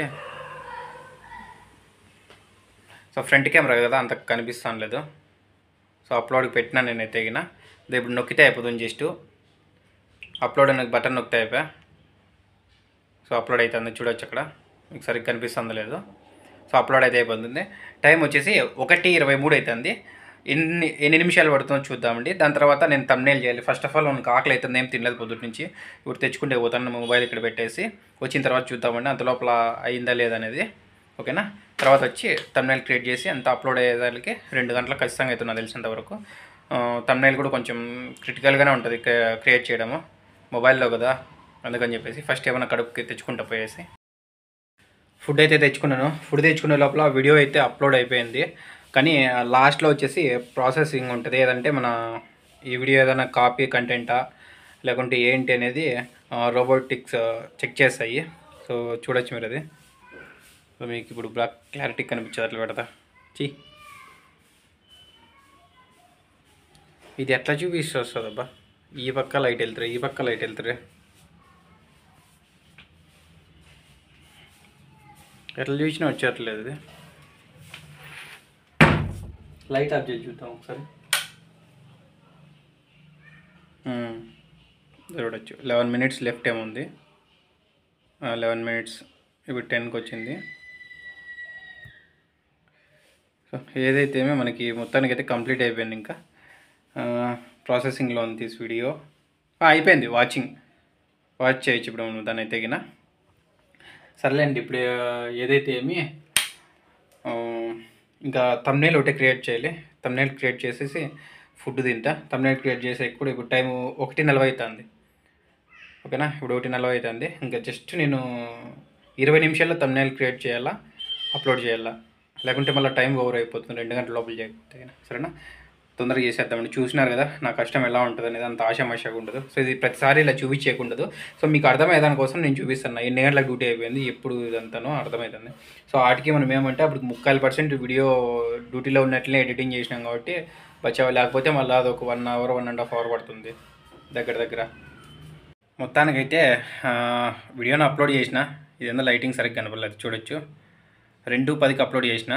సో ఫ్రంట్ కెమెరా కదా అంత కనిపిస్తాను లేదు సో అప్లోడ్కి పెట్టినా నేను తెగిన ఇది ఇప్పుడు నొక్కితే అయిపోతుంది జస్ట్ అప్లోడ్ అనే బటన్ నొక్కితే అయిపోయా సో అప్లోడ్ అవుతుంది చూడొచ్చు అక్కడ మీకు సరిగ్గా కనిపిస్తుందో లేదు సో అప్లోడ్ అయితే అయిపోతుంది టైం వచ్చేసి ఒకటి ఇరవై మూడు అవుతుంది ఎన్ని ఎన్ని నిమిషాలు పడుతుందో చూద్దామండి దాని తర్వాత నేను తమ్నేల్ చేయాలి ఫస్ట్ ఆఫ్ ఆల్ మనకు ఆకలి అవుతుంది ఏం తినలేదు పొద్దుటి నుంచి ఇప్పుడు తెచ్చుకుంటే పోతాను మొబైల్ ఇక్కడ పెట్టేసి వచ్చిన తర్వాత చూద్దామండి అంత లోపల అయిందా లేదా అనేది ఓకేనా తర్వాత వచ్చి తమ్నైల్ క్రియేట్ చేసి అంత అప్లోడ్ అయ్యేదానికి రెండు గంటలకు ఖచ్చితంగా అవుతుంది నాకు తెలిసినంత వరకు తమ్నైల్ కూడా కొంచెం క్రిటికల్గానే ఉంటుంది క్రియేట్ చేయడము మొబైల్లో కదా అందుకని చెప్పేసి ఫస్ట్ ఏమైనా కడుపుకి తెచ్చుకుంటా పోయేసి ఫుడ్ అయితే తెచ్చుకున్నాను ఫుడ్ తెచ్చుకునే లోపల వీడియో అయితే అప్లోడ్ అయిపోయింది కానీ లాస్ట్లో వచ్చేసి ప్రాసెసింగ్ ఉంటుంది ఏదంటే మన ఈ వీడియో ఏదైనా కాపీ కంటెంటా లేకుంటే ఏంటి అనేది రోబోటిక్స్ చెక్ చేస్తాయి సో చూడొచ్చు మీరు అది సో మీకు ఇప్పుడు బ్లాక్ క్లారిటీ కనిపించదు అట్లా పెడతా చీ ఇది ఎట్లా చూపిస్తూ వస్తుంది అబ్బా ఈ పక్క లైట్ వెళ్తారు ఈ పక్క లైట్ వెళ్తారు ఎట్లా చూసినా వచ్చేట్లేదు ఇది లైట్ ఆఫ్ చేసి చూద్దాం ఒకసారి మ్మ్. చూడొచ్చు లెవెన్ మినిట్స్ లెఫ్ట్ ఏముంది లెవెన్ మినిట్స్ ఇప్పుడు టెన్కి వచ్చింది సో ఏదైతే ఏమో మనకి మొత్తానికి అయితే కంప్లీట్ అయిపోయింది ఇంకా ప్రాసెసింగ్లో ఉంది దిస్ వీడియో అయిపోయింది వాచింగ్ వాచ్ చేయొచ్చు ఇప్పుడు మనం దాన్ని అయితే గిన సర్లేండి ఇప్పుడు ఆ, ఏదైతే ఏమి ఆ, ఇంకా తమ్నేల్ ఒకటే క్రియేట్ చేయాలి తమ్నేల్ క్రియేట్ చేసేసి ఫుడ్ తింటా తమ్నేల్ క్రియేట్ చేసే కూడా ఇప్పుడు టైం ఒకటి నలభై అవుతుంది ఓకేనా ఇప్పుడు ఒకటి నలభై అవుతుంది ఇంకా జస్ట్ నేను ఇరవై నిమిషాల్లో తమ్నేల్ క్రియేట్ చేయాలా అప్లోడ్ చేయాలా లేకుంటే మళ్ళీ టైం ఓవర్ అయిపోతుంది రెండు గంటల లోపల చేయకపోతే సరేనా తొందరగా చేసేద్దామండి చూసినారు కదా నా కష్టం ఎలా ఉంటుంది అనేది అంత ఆశామాషగా ఉండదు సో ఇది ప్రతిసారి ఇలా చూపించేయకుండదు సో మీకు అర్థమయ్యే దానికోసం నేను చూపిస్తాను ఎన్ని గంటలకు డ్యూటీ అయిపోయింది ఎప్పుడు ఇదంతానో అర్థమవుతుంది సో వాటికి మనం ఏమంటే అప్పుడు ముక్కాలు పర్సెంట్ వీడియో డ్యూటీలో ఉన్నట్లే ఎడిటింగ్ చేసినాం కాబట్టి బచ్చావా లేకపోతే మళ్ళీ అది ఒక one hour one and half hour పడుతుంది దగ్గర దగ్గర మొత్తానికైతే ఆ, వీడియోని అప్లోడ్ చేసిన ఇదేందో లైటింగ్ సరిగ్గా కనపడలేదు చూడొచ్చు రెండు పదికి అప్లోడ్ చేసిన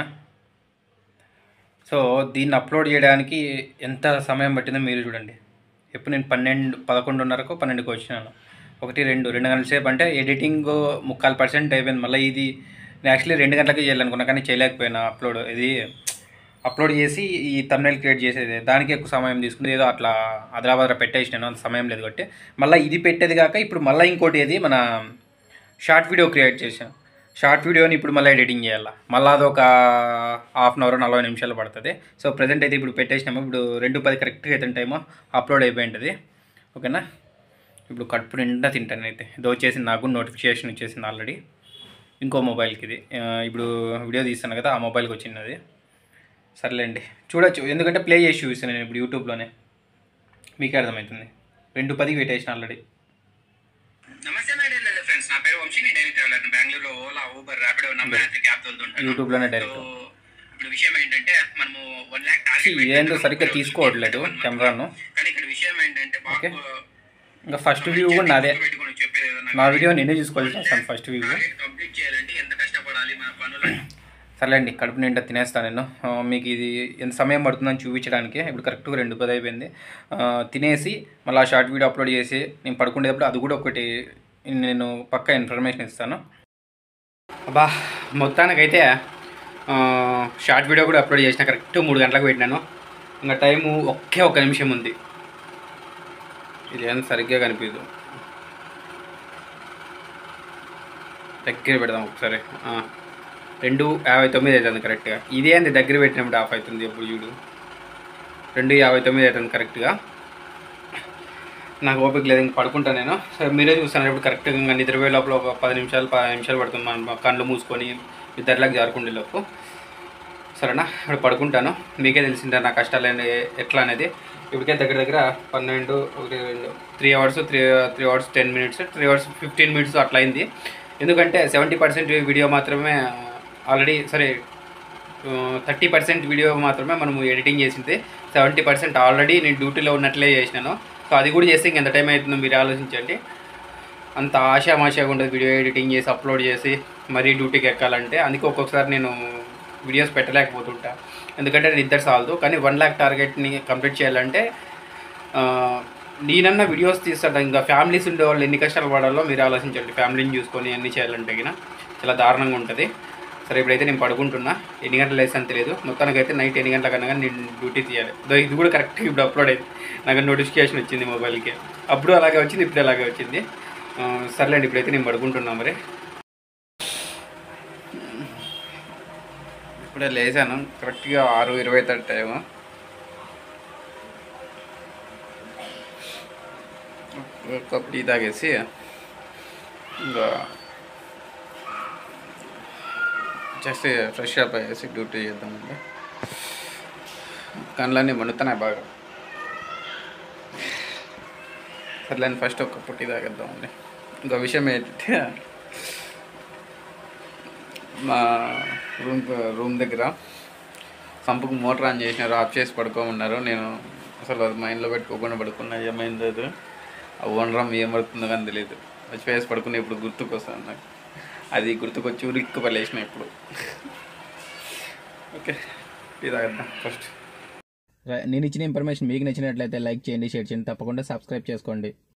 సో దీన్ని అప్లోడ్ చేయడానికి ఎంత సమయం పట్టిందో మీరు చూడండి ఎప్పుడు నేను పన్నెండు పదకొండున్నరకు పన్నెండుకి వచ్చినాను ఒకటి రెండు రెండు గంటల సేపు అంటే ఎడిటింగ్ ముక్కాలు పర్సెంట్ అయిపోయింది మళ్ళీ ఇది నేను యాక్చువల్లీ రెండు గంటలకి చేయాలనుకున్నా కానీ చేయలేకపోయినా అప్లోడ్ ఇది అప్లోడ్ చేసి ఈ తమ్నైల్ క్రియేట్ చేసేది దానికి ఎక్కువ సమయం తీసుకుంది ఏదో అట్లా అదరాబద్ర పెట్టేసినాను అంత సమయం లేదు కాబట్టి మళ్ళీ ఇది పెట్టేది కాక ఇప్పుడు మళ్ళీ ఇంకోటి ఏది మన షార్ట్ వీడియో క్రియేట్ చేసాను షార్ట్ వీడియోని ఇప్పుడు మళ్ళీ ఎడిటింగ్ చేయాలి మళ్ళీ అదొక హాఫ్ అన్ అవర్ నలభై నిమిషాలు పడుతుంది సో ప్రజెంట్ అయితే ఇప్పుడు పెట్టేసినాము ఇప్పుడు రెండు పది కరెక్ట్గా అయితే టైమో అప్లోడ్ అయిపోయింటుంది ఓకేనా ఇప్పుడు కడుపు నిండా తింటాను అయితే ఇది వచ్చేసి నాకు నోటిఫికేషన్ వచ్చేసింది ఆల్రెడీ ఇంకో మొబైల్కి ఇది ఆ, ఇప్పుడు వీడియో తీస్తాను కదా ఆ మొబైల్కి వచ్చింది అది సర్లేండి చూడొచ్చు ఎందుకంటే ప్లే చేసి చూసాను నేను ఇప్పుడు యూట్యూబ్లోనే మీకే అర్థమవుతుంది రెండు పదికి పెట్టేసిన ఆల్రెడీ నమస్తే మై డియర్ ఫ్రెండ్స్ నా పేరు వంశీ నేను డైరీ ట్రావెలర్ బెంగళూరులో ఓలా ఊబర్ ర్యాపిడో నమ్మకం క్యాబ్ తోలుతుంటాను యూట్యూబ్లోనే డైరెక్ట్ ఇప్పుడు విషయం ఏంటంటే మనము వన్ ల్యాక్ టార్గెట్ ఏందో సరిగ్గా తీసుకోవట్లేదు కెమెరాను కానీ ఇక్కడ విషయం ఏంటంటే ఓకే ఇంకా ఫస్ట్ వ్యూ కూడా నాదే నా వీడియో నేనే చూసుకోవాలి చేస్తాను ఫస్ట్ వ్యూ కంప్లీట్ చేయాలంటే ఎంత కష్టపడాలి మన పనులు సర్లేండి కడుపు నిండా తినేస్తాను నేను ఆ, మీకు ఇది ఎంత సమయం పడుతుందని చూపించడానికి ఇప్పుడు కరెక్ట్గా రెండు పది అయిపోయింది ఆ, తినేసి మళ్ళీ ఆ షార్ట్ వీడియో అప్లోడ్ చేసి నేను పడుకునేటప్పుడు అది కూడా ఒకటి నేను పక్కా ఇన్ఫర్మేషన్ ఇస్తాను అబ్బా మొత్తానికైతే ఆ, షార్ట్ వీడియో కూడా అప్లోడ్ చేసిన కరెక్ట్ మూడు గంటలకు పెట్టినాను ఇంకా టైము ఒకే ఒక్క నిమిషం ఉంది ఇది ఏం సరిగ్గా కనిపించదు దగ్గర పెడదాం ఒకసారి ఆ. రెండు యాభై తొమ్మిది అవుతుంది కరెక్ట్గా ఇదే అంది దగ్గర పెట్టినప్పుడు ఆఫ్ అవుతుంది ఎప్పుడు చూడు రెండు యాభై తొమ్మిది అవుతుంది కరెక్ట్గా నాకు ఓపిక లేదు ఇంక పడుకుంటా నేను సరే మీరే చూస్తాను ఇప్పుడు కరెక్ట్గా ఇంకా నిద్రపోయే లోపల ఒక పది నిమిషాలు పది నిమిషాలు పడుతుంది మనం కళ్ళు మూసుకొని నిద్రలోకి జారుకుండే లోపు సరేనా ఇప్పుడు పడుకుంటాను మీకే తెలిసిందే నా కష్టాలు ఏంటి ఎట్లా అనేది ఇప్పటికే దగ్గర దగ్గర పన్నెండు ఒకటి రెండు three hours three three hours ten minutes three hours fifteen minutes అట్లా అయింది ఎందుకంటే సెవెంటీ పర్సెంట్ వీడియో మాత్రమే ఆల్రెడీ సరే థర్టీ పర్సెంట్ వీడియో మాత్రమే మనము ఎడిటింగ్ చేసింది సెవెంటీ పర్సెంట్ ఆల్రెడీ నేను డ్యూటీలో ఉన్నట్లే చేసినాను సో అది కూడా చేస్తే ఇంకెంత టైం అవుతుందో మీరు ఆలోచించండి అంత ఆశామాషాగా ఉండదు వీడియో ఎడిటింగ్ చేసి అప్లోడ్ చేసి మరీ డ్యూటీకి ఎక్కాలంటే అందుకే ఒక్కొక్కసారి నేను వీడియోస్ పెట్టలేకపోతుంటా ఎందుకంటే నిద్ర సాలదు కానీ వన్ ల్యాక్ టార్గెట్ని కంప్లీట్ చేయాలంటే ఆ, నేనన్నా వీడియోస్ తీస్తాను ఇంకా ఫ్యామిలీస్ ఉండే వాళ్ళు ఎన్ని కష్టాలు పడాలో మీరు ఆలోచించండి ఫ్యామిలీని చూసుకొని అన్ని చేయాలంటే గిన చాలా దారుణంగా ఉంటుంది సరే ఇప్పుడైతే నేను పడుకుంటున్నా ఎన్ని గంటలు వేసాను తెలియదు మొత్తానికి అయితే నైట్ ఎన్ని గంటల కన్నా నేను డ్యూటీ తీయాలి దో ఇది కూడా కరెక్ట్గా ఇప్పుడు అప్లోడ్ అయింది నాకు నోటిఫికేషన్ వచ్చింది మొబైల్కి అప్పుడు అలాగే వచ్చింది ఇప్పుడు అలాగే వచ్చింది ఆ, సర్లేండి ఇప్పుడైతే నేను పడుకుంటున్నా మరి ఇప్పుడే లేచాను కరెక్ట్గా ఆరు ఇరవై థర్టీ టైము ఒక కప్ టీ తాగేసి ఇంకా జస్ట్ ఫ్రెష్ అప్ అయ్యేసి డ్యూటీ చేద్దామండి కళ్ళన్నీ మండుతున్నాయి బాగా సర్లేని ఫస్ట్ ఒక పుట్టి తాగేద్దామండి ఇంకో విషయం ఏంటంటే మా రూమ్ రూమ్ దగ్గర సంపుకు మోటార్ ఆన్ చేసినారు ఆఫ్ చేసి పడుకోమన్నారు నేను అసలు అది మైండ్లో పెట్టుకోకుండా పడుకున్నా ఏమైంది అది ఆ ఓనరం ఏం పడుతుందో కానీ తెలియదు వచ్చి వేసి పడుకుని ఇప్పుడు గుర్తుకొస్తాను నాకు అది గుర్తుకొచ్చి ఉరికి పలేసిన ఇప్పుడు ఓకే ఇది తాగేద్దాం ఫస్ట్ నేను ఇచ్చిన ఇన్ఫర్మేషన్ మీకు నచ్చినట్లయితే లైక్ చేయండి షేర్ చేయండి తప్పకుండా సబ్స్క్రైబ్ చేసుకోండి